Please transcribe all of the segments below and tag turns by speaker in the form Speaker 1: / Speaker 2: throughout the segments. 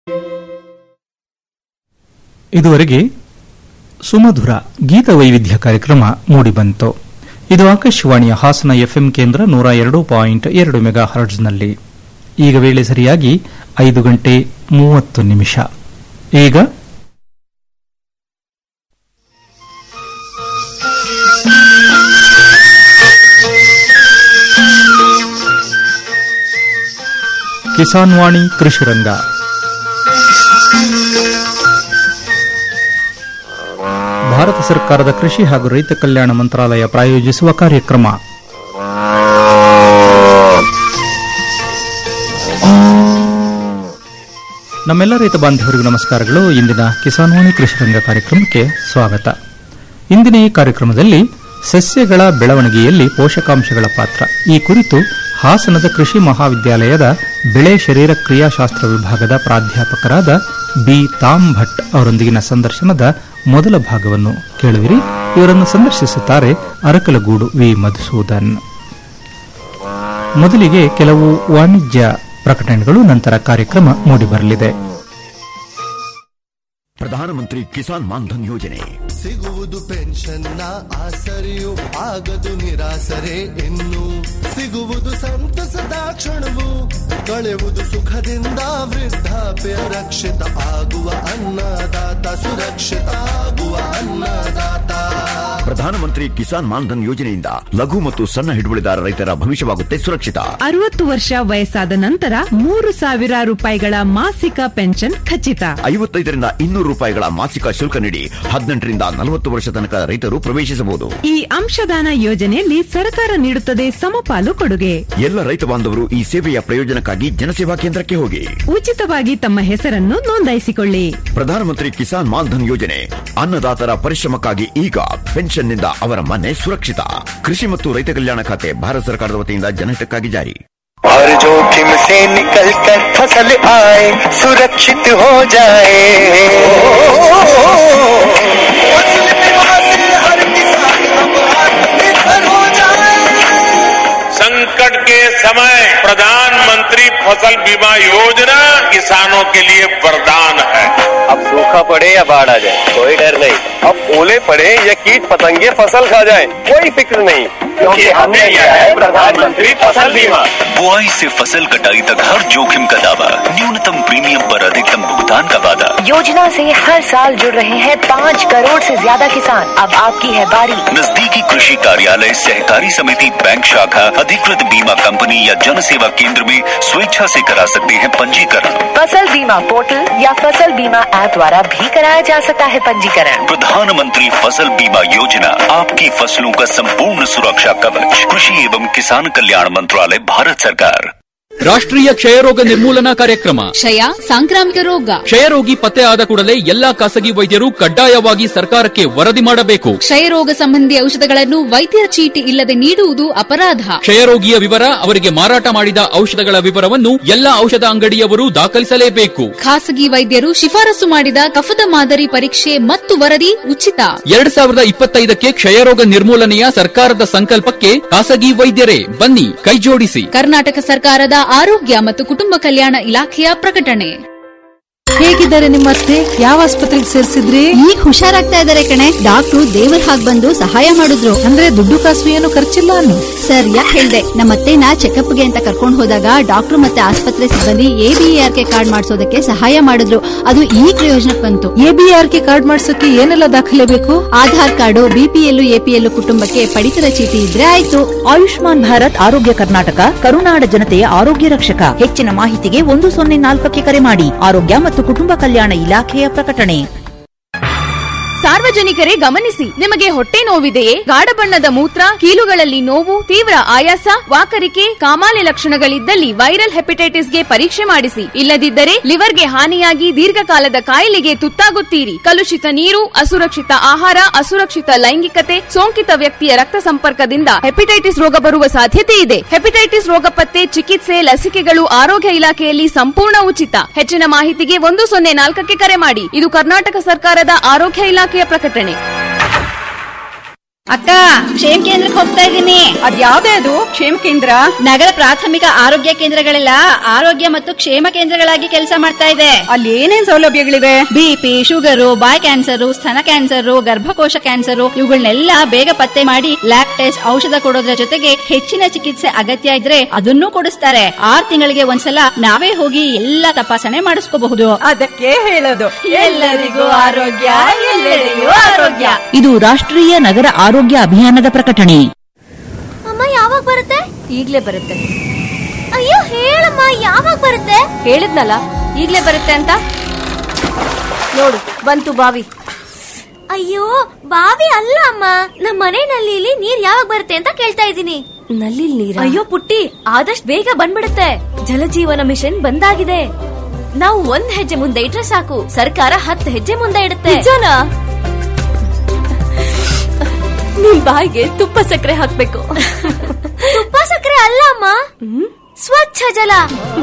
Speaker 1: ಇದುವರೆಗೆ ಸುಮಧುರ ಗೀತ ವೈವಿಧ್ಯ ಕಾರ್ಯಕ್ರಮ ಮೂಡಿಬಂತು ಇದು ಆಕಾಶವಾಣಿಯ ಹಾಸನ ಎಫ್ಎಂ ಕೇಂದ್ರ ನೂರ ಎರಡು ಪಾಯಿಂಟ್ ಎರಡು ಮೆಗಾ ಹರ್ಡ್ಸ್ನಲ್ಲಿ ಈಗ ವೇಳೆ ಸರಿಯಾಗಿ ಐದು ಗಂಟೆ ಮೂವತ್ತು ನಿಮಿಷ ಈಗ ಕಿಸಾನ್ ವಾಣಿ ಕೃಷಿ ರಂಗ ಭಾರತ ಸರ್ಕಾರದ ಕೃಷಿ ಹಾಗೂ ರೈತ ಕಲ್ಯಾಣ ಮಂತ್ರಾಲಯ ಪ್ರಾಯೋಜಿಸುವ ಕಾರ್ಯಕ್ರಮ ನಮ್ಮೆಲ್ಲ ರೈತ ಬಾಂಧವರಿಗೂ ನಮಸ್ಕಾರಗಳು ಇಂದಿನ ಕಿಸಾನ್ ವಾಣಿ ಕೃಷಿ ರಂಗ ಕಾರ್ಯಕ್ರಮಕ್ಕೆ ಸ್ವಾಗತ ಇಂದಿನ ಈ ಕಾರ್ಯಕ್ರಮದಲ್ಲಿ ಸಸ್ಯಗಳ ಬೆಳವಣಿಗೆಯಲ್ಲಿ ಪೋಷಕಾಂಶಗಳ ಪಾತ್ರ ಈ ಕುರಿತು ಹಾಸನದ ಕೃಷಿ ಮಹಾವಿದ್ಯಾಲಯದ ಬೆಳೆ ಶರೀರ ಕ್ರಿಯಾಶಾಸ್ತ್ರ ವಿಭಾಗದ ಪ್ರಾಧ್ಯಾಪಕರಾದ ಬಿ ತಾಮ್ ಭಟ್ ಅವರೊಂದಿಗಿನ ಸಂದರ್ಶನದ ಮೊದಲ ಭಾಗವನ್ನು ಕೇಳುವಿರಿ ಇವರನ್ನು ಸಂದರ್ಶಿಸುತ್ತಾರೆ ಅರಕಲಗೂಡು ವಿ ಮಧುಸೂದನ್ ಮೊದಲಿಗೆ ಕೆಲವು ವಾಣಿಜ್ಯ ಪ್ರಕಟಣೆಗಳು ನಂತರ ಕಾರ್ಯಕ್ರಮ ಮೂಡಿಬರಲಿದೆ
Speaker 2: ಪ್ರಧಾನಮಂತ್ರಿ ಕಿಸಾನ್ ಮಾನ್ಧನ್ ಯೋಜನೆ
Speaker 3: ಸಿಗುವುದು ಪೆನ್ಷನ್ನ ಆಸರೆಯು ಆಗದು ನಿರಾಸರೆ ಇನ್ನು ಸಿಗುವುದು ಸಂತಸದ ಕ್ಷಣವು ಕಳೆಯುವುದು ಸುಖದಿಂದ ವೃದ್ಧಾಪ್ಯ ರಕ್ಷಿತ ಆಗುವ ಅನ್ನದಾತ ಸುರಕ್ಷಿತ ಆಗುವ ಅನ್ನದಾತ
Speaker 2: ಪ್ರಧಾನಮಂತ್ರಿ ಕಿಸಾನ್ ಮಾನ್ಧನ್ ಯೋಜನೆಯಿಂದ ಲಘು ಮತ್ತು ಸಣ್ಣ ಹಿಡುವಳಿದಾರ ರೈತರ ಭವಿಷ್ಯವಾಗುತ್ತೆ ಸುರಕ್ಷಿತ
Speaker 4: ಅರವತ್ತು ವರ್ಷ ವಯಸ್ಸಾದ ನಂತರ ಮೂರು ಸಾವಿರ ರೂಪಾಯಿಗಳ ಮಾಸಿಕ ಪೆನ್ಷನ್ ಖಚಿತ
Speaker 2: ಐವತ್ತೈದರಿಂದ ಇನ್ನೂರು ರೂಪಾಯಿಗಳ ಮಾಸಿಕ ಶುಲ್ಕ ನೀಡಿ ಹದಿನೆಂಟರಿಂದ ನಲವತ್ತು ವರ್ಷ ತನಕ ರೈತರು ಪ್ರವೇಶಿಸಬಹುದು
Speaker 4: ಈ ಅಂಶದಾನ ಯೋಜನೆಯಲ್ಲಿ ಸರ್ಕಾರ ನೀಡುತ್ತದೆ ಸಮಪಾಲು ಕೊಡುಗೆ
Speaker 2: ಎಲ್ಲ ರೈತ ಬಾಂಧವರು ಈ ಸೇವೆಯ ಪ್ರಯೋಜನಕ್ಕಾಗಿ ಜನಸೇವಾ ಕೇಂದ್ರಕ್ಕೆ ಹೋಗಿ
Speaker 4: ಉಚಿತವಾಗಿ ತಮ್ಮ ಹೆಸರನ್ನು ನೋಂದಾಯಿಸಿಕೊಳ್ಳಿ
Speaker 2: ಪ್ರಧಾನಮಂತ್ರಿ ಕಿಸಾನ್ ಮಾನ್ಧನ್ ಯೋಜನೆ ಅನ್ನದಾತರ ಪರಿಶ್ರಮಕ್ಕಾಗಿ ಈಗ ಪೆನ್ಷನ್ನಿಂದ ಅವರ ಮನೆ ಸುರಕ್ಷಿತ ಕೃಷಿ ಮತ್ತು ರೈತ ಕಲ್ಯಾಣ ಖಾತೆ ಭಾರತ ಸರ್ಕಾರದ ವತಿಯಿಂದ ಜನಹಿತಕ್ಕಾಗಿ ಜಾರಿ
Speaker 5: और जोखिम से निकल कर फसल आए सुरक्षित हो जाए फसल बीमा से हर किसान अब आत्मनिर्भर हो जाए
Speaker 6: संकट के समय प्रधानमंत्री फसल बीमा योजना किसानों के लिए वरदान है
Speaker 7: अब सूखा पड़े या बाढ़ आ जाए कोई डर नहीं अब ओले पड़े या कीट पतंगे फसल खा जाए कोई फिक्र नहीं क्योंकि हमने लिया है प्रधानमंत्री फसल बीमा
Speaker 8: बुआई से फसल कटाई तक हर जोखिम का दावा न्यूनतम प्रीमियम पर अधिकतम भुगतान का वादा
Speaker 9: योजना से हर साल जुड़ रहे हैं पाँच करोड़ से ज्यादा किसान अब आपकी है बारी
Speaker 8: नजदीकी कृषि कार्यालय सहकारी समिति बैंक शाखा अधिकृत बीमा कंपनी या जन सेवा केंद्र में स्वेच्छा से करा सकते हैं पंजीकरण
Speaker 9: फसल बीमा पोर्टल या फसल बीमा ऐप द्वारा भी कराया जा सकता है पंजीकरण
Speaker 8: प्रधानमंत्री फसल बीमा योजना आपकी फसलों का संपूर्ण सुरक्षा कवच कृषि एवं किसान कल्याण मंत्रालय भारत सरकार
Speaker 10: ರಾಷ್ಟ್ರೀಯ ಕ್ಷಯರೋಗ ನಿರ್ಮೂಲನಾ ಕಾರ್ಯಕ್ರಮ
Speaker 11: ಕ್ಷಯ ಸಾಂಕ್ರಾಮಿಕ ರೋಗ
Speaker 10: ಕ್ಷಯರೋಗಿ ಪತ್ತೆ ಆದ ಕೂಡಲೇ ಎಲ್ಲಾ ಖಾಸಗಿ ವೈದ್ಯರು ಕಡ್ಡಾಯವಾಗಿ ಸರ್ಕಾರಕ್ಕೆ ವರದಿ ಮಾಡಬೇಕು
Speaker 11: ಕ್ಷಯರೋಗ ಸಂಬಂಧಿ ಔಷಧಗಳನ್ನು ವೈದ್ಯರ ಚೀಟಿ ಇಲ್ಲದೆ ನೀಡುವುದು ಅಪರಾಧ
Speaker 10: ಕ್ಷಯರೋಗಿಯ ವಿವರ ಅವರಿಗೆ ಮಾರಾಟ ಮಾಡಿದ ಔಷಧಗಳ ವಿವರವನ್ನು ಎಲ್ಲಾ ಔಷಧ ಅಂಗಡಿಯವರು ದಾಖಲಿಸಲೇಬೇಕು
Speaker 11: ಖಾಸಗಿ ವೈದ್ಯರು ಶಿಫಾರಸು ಮಾಡಿದ ಕಫದ ಮಾದರಿ ಪರೀಕ್ಷೆ ಮತ್ತು ವರದಿ ಉಚಿತ
Speaker 10: ಎರಡ್ ಸಾವಿರದ ಇಪ್ಪತ್ತೈದಕ್ಕೆ ಕ್ಷಯರೋಗ ನಿರ್ಮೂಲನೆಯ ಸರ್ಕಾರದ ಸಂಕಲ್ಪಕ್ಕೆ ಖಾಸಗಿ ವೈದ್ಯರೇ ಬನ್ನಿ ಕೈಜೋಡಿಸಿ
Speaker 11: ಕರ್ನಾಟಕ ಸರ್ಕಾರದ ಆರೋಗ್ಯ ಮತ್ತು ಕುಟುಂಬ ಕಲ್ಯಾಣ ಇಲಾಖೆಯ ಪ್ರಕಟಣೆ
Speaker 12: ಹೇಗಿದ್ದಾರೆ ನಿಮ್ಮ ಅತ್ತೆ ಯಾವ ಆಸ್ಪತ್ರೆಗೆ ಸೇರಿಸಿದ್ರಿ
Speaker 13: ಈಗ ಹುಷಾರಾಗ್ತಾ ಇದಾರೆ ಕಣೆ ಡಾಕ್ಟ್ರು ದೇವ್ರ ಹಾಗ್ ಬಂದು ಸಹಾಯ ಮಾಡಿದ್ರು
Speaker 12: ಅಂದ್ರೆ ದುಡ್ಡು ಕಾಸು ಏನು ಖರ್ಚಿಲ್ಲ ಅನ್ನು
Speaker 13: ಸರ್ ಯಾಕೆ ಹೇಳ್ದೆ ನಮ್ಮ ಅತ್ತೆನ ಚೆಕಪ್ಗೆ ಅಂತ ಕರ್ಕೊಂಡು ಹೋದಾಗ ಡಾಕ್ಟ್ರು ಮತ್ತೆ ಆಸ್ಪತ್ರೆ ಸಿಬ್ಬಂದಿ ಎಬಿಆರ್ ಕೆ ಕಾರ್ಡ್ ಮಾಡಿಸೋದಕ್ಕೆ ಸಹಾಯ ಮಾಡಿದ್ರು ಅದು ಈ ಪ್ರಯೋಜನಕ್ಕೆ ಬಂತು
Speaker 12: ಎಬಿಆರ್ ಕೆ ಕಾರ್ಡ್ ಮಾಡ್ಸೋಕೆ ಏನೆಲ್ಲ ದಾಖಲೆ ಬೇಕು
Speaker 13: ಆಧಾರ್ ಕಾರ್ಡು ಬಿಪಿಎಲ್ ಎಪಿಎಲ್ ಕುಟುಂಬಕ್ಕೆ ಪಡಿತರ ಚೀಟಿ ಇದ್ರೆ ಆಯ್ತು
Speaker 14: ಆಯುಷ್ಮಾನ್ ಭಾರತ್ ಆರೋಗ್ಯ ಕರ್ನಾಟಕ ಕರುನಾಡ ಜನತೆಯ ಆರೋಗ್ಯ ರಕ್ಷಕ ಹೆಚ್ಚಿನ ಮಾಹಿತಿಗೆ ಒಂದು ಸೊನ್ನೆ ನಾಲ್ಕಕ್ಕೆ ಕರೆ ಮಾಡಿ ಆರೋಗ್ಯ ಮತ್ತು ಕುಟುಂಬ ಕಲ್ಯಾಣ ಇಲಾಖೆಯ ಪ್ರಕಟಣೆ
Speaker 15: ಸಾರ್ವಜನಿಕರೇ ಗಮನಿಸಿ ನಿಮಗೆ ಹೊಟ್ಟೆ ನೋವಿದೆಯೇ ಗಾಢ ಬಣ್ಣದ ಮೂತ್ರ ಕೀಲುಗಳಲ್ಲಿ ನೋವು ತೀವ್ರ ಆಯಾಸ ವಾಕರಿಕೆ ಕಾಮಾಲೆ ಲಕ್ಷಣಗಳಿದ್ದಲ್ಲಿ ವೈರಲ್ ಹೆಪಟೈಟಿಸ್ಗೆ ಪರೀಕ್ಷೆ ಮಾಡಿಸಿ ಇಲ್ಲದಿದ್ದರೆ ಲಿವರ್ಗೆ ಹಾನಿಯಾಗಿ ದೀರ್ಘಕಾಲದ ಕಾಯಿಲೆಗೆ ತುತ್ತಾಗುತ್ತೀರಿ ಕಲುಷಿತ ನೀರು ಅಸುರಕ್ಷಿತ ಆಹಾರ ಅಸುರಕ್ಷಿತ ಲೈಂಗಿಕತೆ ಸೋಂಕಿತ ವ್ಯಕ್ತಿಯ ರಕ್ತ ಸಂಪರ್ಕದಿಂದ ಹೆಪಟೈಟಿಸ್ ರೋಗ ಬರುವ ಸಾಧ್ಯತೆ ಇದೆ ಹೆಪಟೈಟಿಸ್ ರೋಗ ಪತ್ತೆ ಚಿಕಿತ್ಸೆ ಲಸಿಕೆಗಳು ಆರೋಗ್ಯ ಇಲಾಖೆಯಲ್ಲಿ ಸಂಪೂರ್ಣ ಉಚಿತ ಹೆಚ್ಚಿನ ಮಾಹಿತಿಗೆ ಒಂದು ಸೊನ್ನೆ ನಾಲ್ಕಕ್ಕೆ ಕರೆ ಮಾಡಿ ಇದು ಕರ್ನಾಟಕ ಸರ್ಕಾರದ ಆರೋಗ್ಯ ಇಲಾಖೆಯ ಪ್ರಕಟಣೆ
Speaker 13: ಅಕ್ಕ ಕ್ಷೇಮ ಕೇಂದ್ರಕ್ಕೆ ಹೋಗ್ತಾ ಇದ್ದೀನಿ ಅದ್ಯಾವ್ದೇ ಅದು ಕ್ಷೇಮ ಕೇಂದ್ರ ನಗರ ಪ್ರಾಥಮಿಕ ಆರೋಗ್ಯ ಕೇಂದ್ರಗಳೆಲ್ಲ ಆರೋಗ್ಯ ಮತ್ತು ಕ್ಷೇಮ ಕೇಂದ್ರಗಳಾಗಿ ಕೆಲಸ ಮಾಡ್ತಾ ಇದೆ ಅಲ್ಲಿ ಏನೇನ್ ಸೌಲಭ್ಯಗಳಿವೆ ಬಿಪಿ ಶುಗರು ಬಾಯ್ ಕ್ಯಾನ್ಸರ್ ಸ್ತನ ಕ್ಯಾನ್ಸರ್ ಗರ್ಭಕೋಶ ಕ್ಯಾನ್ಸರ್ ಇವುಗಳನ್ನೆಲ್ಲ ಬೇಗ ಪತ್ತೆ ಮಾಡಿ ಲ್ಯಾಬ್ ಟೆಸ್ಟ್ ಔಷಧ ಕೊಡೋದ್ರ ಜೊತೆಗೆ ಹೆಚ್ಚಿನ ಚಿಕಿತ್ಸೆ ಅಗತ್ಯ ಇದ್ರೆ ಅದನ್ನೂ ಕೊಡಿಸ್ತಾರೆ ಆರ್ ತಿಂಗಳಿಗೆ ಒಂದ್ಸಲ ನಾವೇ ಹೋಗಿ ಎಲ್ಲ ತಪಾಸಣೆ ಮಾಡಿಸ್ಕೋಬಹುದು ಅದಕ್ಕೆ ಹೇಳೋದು ಎಲ್ಲರಿಗೂ ಆರೋಗ್ಯ ಎಲ್ಲೆಡೆಯೂ ಆರೋಗ್ಯ
Speaker 14: ಇದು ರಾಷ್ಟ್ರೀಯ ನಗರ ಆರೋಗ್ಯ ಅಭಿಯಾನದ ಪ್ರಕಟಣೆ
Speaker 16: ಅಮ್ಮ ಯಾವಾಗ ಬರುತ್ತೆ ಈಗ್ಲೇ ಬರುತ್ತೆ ಅಯ್ಯೋ ಹೇಳಮ್ಮ ಯಾವಾಗ ಬರುತ್ತೆ ಹೇಳಿದ್ನಲ್ಲ ಈಗ್ಲೇ ಬರುತ್ತೆ ಅಂತ ನೋಡು ಬಂತು ಬಾವಿ ಅಯ್ಯೋ ಬಾವಿ ಅಲ್ಲ ಅಮ್ಮ ನಮ್ಮ ಮನೆ ನಲ್ಲಿಲಿ ನೀರ್ ಯಾವಾಗ ಬರುತ್ತೆ ಅಂತ ಕೇಳ್ತಾ ಇದ್ದೀನಿ ನಲ್ಲಿ ನೀರ್ ಅಯ್ಯೋ ಪುಟ್ಟಿ ಆದಷ್ಟು ಬೇಗ ಬಂದ್ಬಿಡುತ್ತೆ ಜಲಜೀವನ ಮಿಷನ್ ಬಂದಾಗಿದೆ ನಾವು ಒಂದ್ ಹೆಜ್ಜೆ ಮುಂದೆ ಇಟ್ರೆ ಸಾಕು ಸರ್ಕಾರ ಹತ್ತು ಹೆಜ್ಜೆ ಮುಂದೆ ಇಡುತ್ತೆ ನಿಮ್ ಬಾಯಿಗೆ ತುಪ್ಪ ಸಕ್ಕರೆ ಹಾಕ್ಬೇಕು ತುಪ್ಪ ಸಕ್ಕರೆ ಅಲ್ಲ ಅಮ್ಮ ಸ್ವಚ್ಛ ಜಲ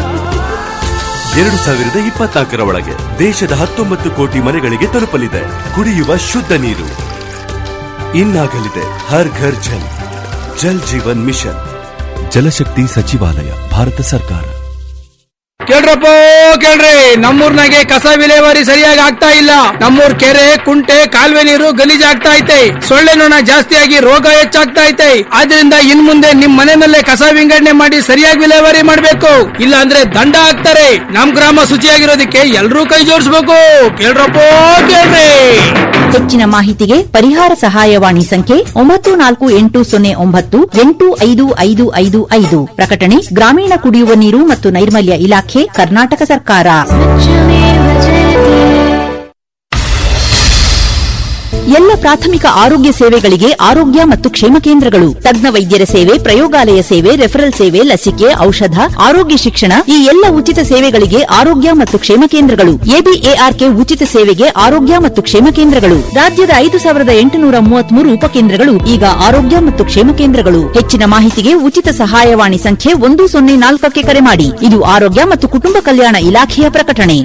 Speaker 17: ಎರಡು ಸಾವಿರದ ಇಪ್ಪತ್ನಾಲ್ಕರ ಒಳಗೆ ದೇಶದ ಹತ್ತೊಂಬತ್ತು ಕೋಟಿ ಮನೆಗಳಿಗೆ ತಲುಪಲಿದೆ ಕುಡಿಯುವ ಶುದ್ಧ ನೀರು ಇನ್ನಾಗಲಿದೆ ಹರ್ ಘರ್ ಜಲ್ ಜಲ್ ಜೀವನ್ ಮಿಷನ್ ಜಲಶಕ್ತಿ ಸಚಿವಾಲಯ ಭಾರತ ಸರ್ಕಾರ
Speaker 18: ಕೇಳ್ರಪ್ಪ ಕೇಳ್ರಿ ನಮ್ಮೂರ್ನಾಗೆ ಕಸ ವಿಲೇವಾರಿ ಸರಿಯಾಗಿ ಆಗ್ತಾ ಇಲ್ಲ ನಮ್ಮೂರ್ ಕೆರೆ ಕುಂಟೆ ಕಾಲುವೆ ನೀರು ಗಲೀಜ್ ಆಗ್ತಾ ಐತೆ ಸೊಳ್ಳೆ ನೊಣ ಜಾಸ್ತಿಯಾಗಿ ರೋಗ ಹೆಚ್ಚಾಗ್ತಾ ಐತೆ ಆದ್ರಿಂದ ಇನ್ ಮುಂದೆ ನಿಮ್ ಮನೆಯಲ್ಲೇ ಕಸ ವಿಂಗಡಣೆ ಮಾಡಿ ಸರಿಯಾಗಿ ವಿಲೇವಾರಿ ಮಾಡ್ಬೇಕು ಇಲ್ಲ ಅಂದ್ರೆ ದಂಡ ಹಾಕ್ತಾರೆ ನಮ್ ಗ್ರಾಮ ಶುಚಿಯಾಗಿರೋದಕ್ಕೆ ಎಲ್ರೂ ಕೈ ಜೋಡಿಸ್ಬೇಕು ಕೇಳ್ರಪ್ಪ ಕೇಳ್ರಿ
Speaker 14: ಹೆಚ್ಚಿನ ಮಾಹಿತಿಗೆ ಪರಿಹಾರ ಸಹಾಯವಾಣಿ ಸಂಖ್ಯೆ ಒಂಬತ್ತು ನಾಲ್ಕು ಎಂಟು ಸೊನ್ನೆ ಒಂಬತ್ತು ಎಂಟು ಐದು ಐದು ಐದು ಐದು ಪ್ರಕಟಣೆ ಗ್ರಾಮೀಣ ಕುಡಿಯುವ ನೀರು ಮತ್ತು ನೈರ್ಮಲ್ಯ ಇಲಾಖೆ ಕರ್ನಾಟಕ ಸರ್ಕಾರ ಎಲ್ಲ ಪ್ರಾಥಮಿಕ ಆರೋಗ್ಯ ಸೇವೆಗಳಿಗೆ ಆರೋಗ್ಯ ಮತ್ತು ಕ್ಷೇಮ ಕೇಂದ್ರಗಳು ತಜ್ಞ ವೈದ್ಯರ ಸೇವೆ ಪ್ರಯೋಗಾಲಯ ಸೇವೆ ರೆಫರಲ್ ಸೇವೆ ಲಸಿಕೆ ಔಷಧ ಆರೋಗ್ಯ ಶಿಕ್ಷಣ ಈ ಎಲ್ಲ ಉಚಿತ ಸೇವೆಗಳಿಗೆ ಆರೋಗ್ಯ ಮತ್ತು ಕ್ಷೇಮ ಕೇಂದ್ರಗಳು ಎಬಿಎಆರ್ಕೆ ಉಚಿತ ಸೇವೆಗೆ ಆರೋಗ್ಯ ಮತ್ತು ಕ್ಷೇಮ ಕೇಂದ್ರಗಳು ರಾಜ್ಯದ ಐದು ಸಾವಿರದ ಎಂಟುನೂರ ಮೂವತ್ಮೂರು ಉಪಕೇಂದ್ರಗಳು ಈಗ ಆರೋಗ್ಯ ಮತ್ತು ಕ್ಷೇಮ ಕೇಂದ್ರಗಳು ಹೆಚ್ಚಿನ ಮಾಹಿತಿಗೆ ಉಚಿತ ಸಹಾಯವಾಣಿ ಸಂಖ್ಯೆ ಒಂದು ಸೊನ್ನೆ ನಾಲ್ಕಕ್ಕೆ ಕರೆ ಮಾಡಿ ಇದು ಆರೋಗ್ಯ ಮತ್ತು ಕುಟುಂಬ ಕಲ್ಯಾಣ ಇಲಾಖೆಯ ಪ್ರಕಟಣೆ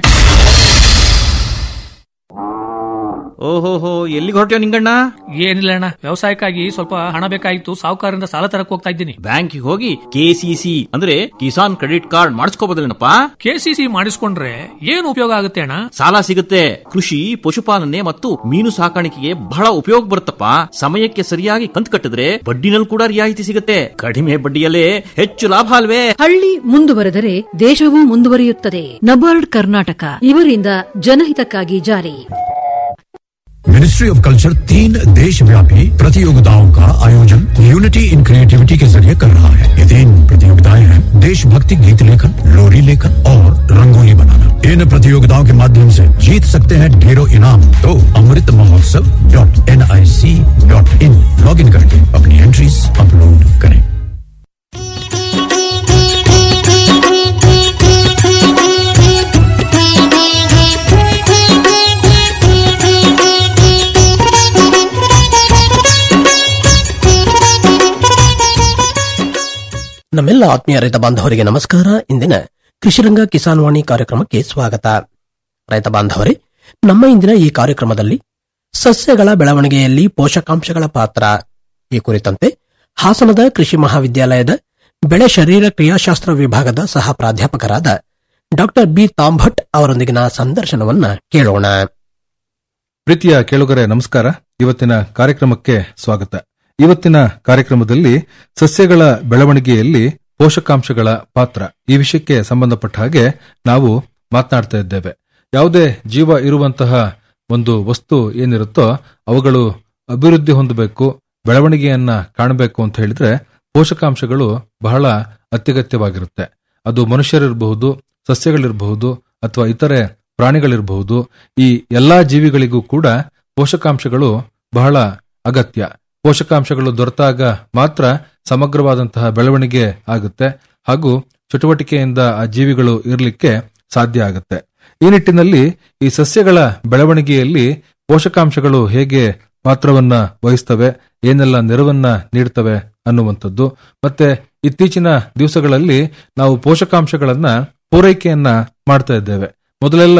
Speaker 19: ಓಹೋಹೋ ಎಲ್ಲಿಗೆ ಹೊರಟ್ಯೋ ನಿಂಗಣ್ಣ
Speaker 20: ಏನಿಲ್ಲ ಅಣ್ಣ ವ್ಯವಸಾಯಕ್ಕಾಗಿ ಸ್ವಲ್ಪ ಹಣ ಬೇಕಾಗಿತ್ತು ಸಾಹುಕಾರರಿಂದ ಸಾಲ ತರಕ್ ಹೋಗ್ತಾ ಇದ್ದೀನಿ
Speaker 19: ಬ್ಯಾಂಕಿಗೆ ಹೋಗಿ ಕೆಸಿಸಿ ಅಂದ್ರೆ ಕಿಸಾನ್ ಕ್ರೆಡಿಟ್ ಕಾರ್ಡ್ ಮಾಡಿಸ್ಕೋಬೋದಲ್ಲೇನಪ್ಪ
Speaker 20: ಕೆಸಿಸಿ ಮಾಡಿಸ್ಕೊಂಡ್ರೆ ಏನು ಉಪಯೋಗ ಆಗುತ್ತೆ ಅಣ್ಣ
Speaker 19: ಸಾಲ ಸಿಗುತ್ತೆ ಕೃಷಿ ಪಶುಪಾಲನೆ ಮತ್ತು ಮೀನು ಸಾಕಾಣಿಕೆಗೆ ಬಹಳ ಉಪಯೋಗ ಬರುತ್ತಪ್ಪ ಸಮಯಕ್ಕೆ ಸರಿಯಾಗಿ ಕಂತು ಕಟ್ಟಿದ್ರೆ ಬಡ್ಡಿನಲ್ಲಿ ಕೂಡ ರಿಯಾಯಿತಿ ಸಿಗುತ್ತೆ ಕಡಿಮೆ ಬಡ್ಡಿಯಲ್ಲೇ ಹೆಚ್ಚು ಲಾಭ ಅಲ್ವೇ
Speaker 12: ಹಳ್ಳಿ ಮುಂದುವರೆದರೆ ದೇಶವೂ ಮುಂದುವರಿಯುತ್ತದೆ ನಬಾರ್ಡ್ ಕರ್ನಾಟಕ ಇವರಿಂದ ಜನಹಿತಕ್ಕಾಗಿ ಜಾರಿ
Speaker 21: मिनिस्ट्री ऑफ कल्चर तीन देश व्यापी प्रतियोगिताओं का आयोजन यूनिटी इन क्रिएटिविटी के जरिए कर रहा है ये तीन प्रतियोगिताएं हैं देशभक्ति गीत लेखन लोरी लेखन और रंगोली बनाना इन प्रतियोगिताओं के माध्यम से जीत सकते हैं ढेरों इनाम तो Amrit Mahotsav dot N I C dot in log in करके अपनी एंट्रीज अपलोड करें
Speaker 22: ನಮ್ಮೆಲ್ಲ ಆತ್ಮೀಯ ರೈತ ಬಾಂಧವರಿಗೆ ನಮಸ್ಕಾರ ಇಂದಿನ ಕೃಷಿರಂಗ ಕಿಸಾನ್ ವಾಣಿ ಕಾರ್ಯಕ್ರಮಕ್ಕೆ ಸ್ವಾಗತ ರೈತ ಬಾಂಧವರೇ ನಮ್ಮ ಇಂದಿನ ಈ ಕಾರ್ಯಕ್ರಮದಲ್ಲಿ ಸಸ್ಯಗಳ ಬೆಳವಣಿಗೆಯಲ್ಲಿ ಪೋಷಕಾಂಶಗಳ ಪಾತ್ರ ಈ ಕುರಿತಂತೆ ಹಾಸನದ ಕೃಷಿ ಮಹಾವಿದ್ಯಾಲಯದ ಬೆಳೆ ಶರೀರ ಕ್ರಿಯಾಶಾಸ್ತ್ರ ವಿಭಾಗದ ಸಹ ಪ್ರಾಧ್ಯಾಪಕರಾದ ಡಾಕ್ಟರ್ ಬಿ ತಾಂಭಟ್ ಅವರೊಂದಿಗಿನ ಸಂದರ್ಶನವನ್ನ ಕೇಳೋಣ
Speaker 23: ಪ್ರೀತಿಯ ಕೇಳುಗರೆ ನಮಸ್ಕಾರ ಇವತ್ತಿನ ಕಾರ್ಯಕ್ರಮಕ್ಕೆ ಸ್ವಾಗತ ಇವತ್ತಿನ ಕಾರ್ಯಕ್ರಮದಲ್ಲಿ ಸಸ್ಯಗಳ ಬೆಳವಣಿಗೆಯಲ್ಲಿ ಪೋಷಕಾಂಶಗಳ ಪಾತ್ರ ಈ ವಿಷಯಕ್ಕೆ ಸಂಬಂಧಪಟ್ಟ ಹಾಗೆ ನಾವು ಮಾತನಾಡ್ತಾ ಇದ್ದೇವೆ ಯಾವುದೇ ಜೀವ ಇರುವಂತಹ ಒಂದು ವಸ್ತು ಏನಿರುತ್ತೋ ಅವುಗಳು ಅಭಿವೃದ್ಧಿ ಹೊಂದಬೇಕು ಬೆಳವಣಿಗೆಯನ್ನ ಕಾಣಬೇಕು ಅಂತ ಹೇಳಿದ್ರೆ ಪೋಷಕಾಂಶಗಳು ಬಹಳ ಅತ್ಯಗತ್ಯವಾಗಿರುತ್ತೆ ಅದು ಮನುಷ್ಯರಿರಬಹುದು ಸಸ್ಯಗಳಿರಬಹುದು ಅಥವಾ ಇತರೆ ಪ್ರಾಣಿಗಳಿರಬಹುದು ಈ ಎಲ್ಲಾ ಜೀವಿಗಳಿಗೂ ಕೂಡ ಪೋಷಕಾಂಶಗಳು ಬಹಳ ಅಗತ್ಯ ಪೋಷಕಾಂಶಗಳು ದೊರೆತಾಗ ಮಾತ್ರ ಸಮಗ್ರವಾದಂತಹ ಬೆಳವಣಿಗೆ ಆಗುತ್ತೆ ಹಾಗೂ ಚಟುವಟಿಕೆಯಿಂದ ಆ ಜೀವಿಗಳು ಇರಲಿಕ್ಕೆ ಸಾಧ್ಯ ಆಗುತ್ತೆ ಈ ನಿಟ್ಟಿನಲ್ಲಿ ಈ ಸಸ್ಯಗಳ ಬೆಳವಣಿಗೆಯಲ್ಲಿ ಪೋಷಕಾಂಶಗಳು ಹೇಗೆ ಪಾತ್ರವನ್ನ ವಹಿಸ್ತವೆ ಏನೆಲ್ಲ ನೆರವನ್ನ ನೀಡ್ತವೆ ಅನ್ನುವಂಥದ್ದು ಮತ್ತೆ ಇತ್ತೀಚಿನ ದಿವಸಗಳಲ್ಲಿ ನಾವು ಪೋಷಕಾಂಶಗಳನ್ನ ಪೂರೈಕೆಯನ್ನ ಮಾಡ್ತಾ ಇದ್ದೇವೆ ಮೊದಲೆಲ್ಲ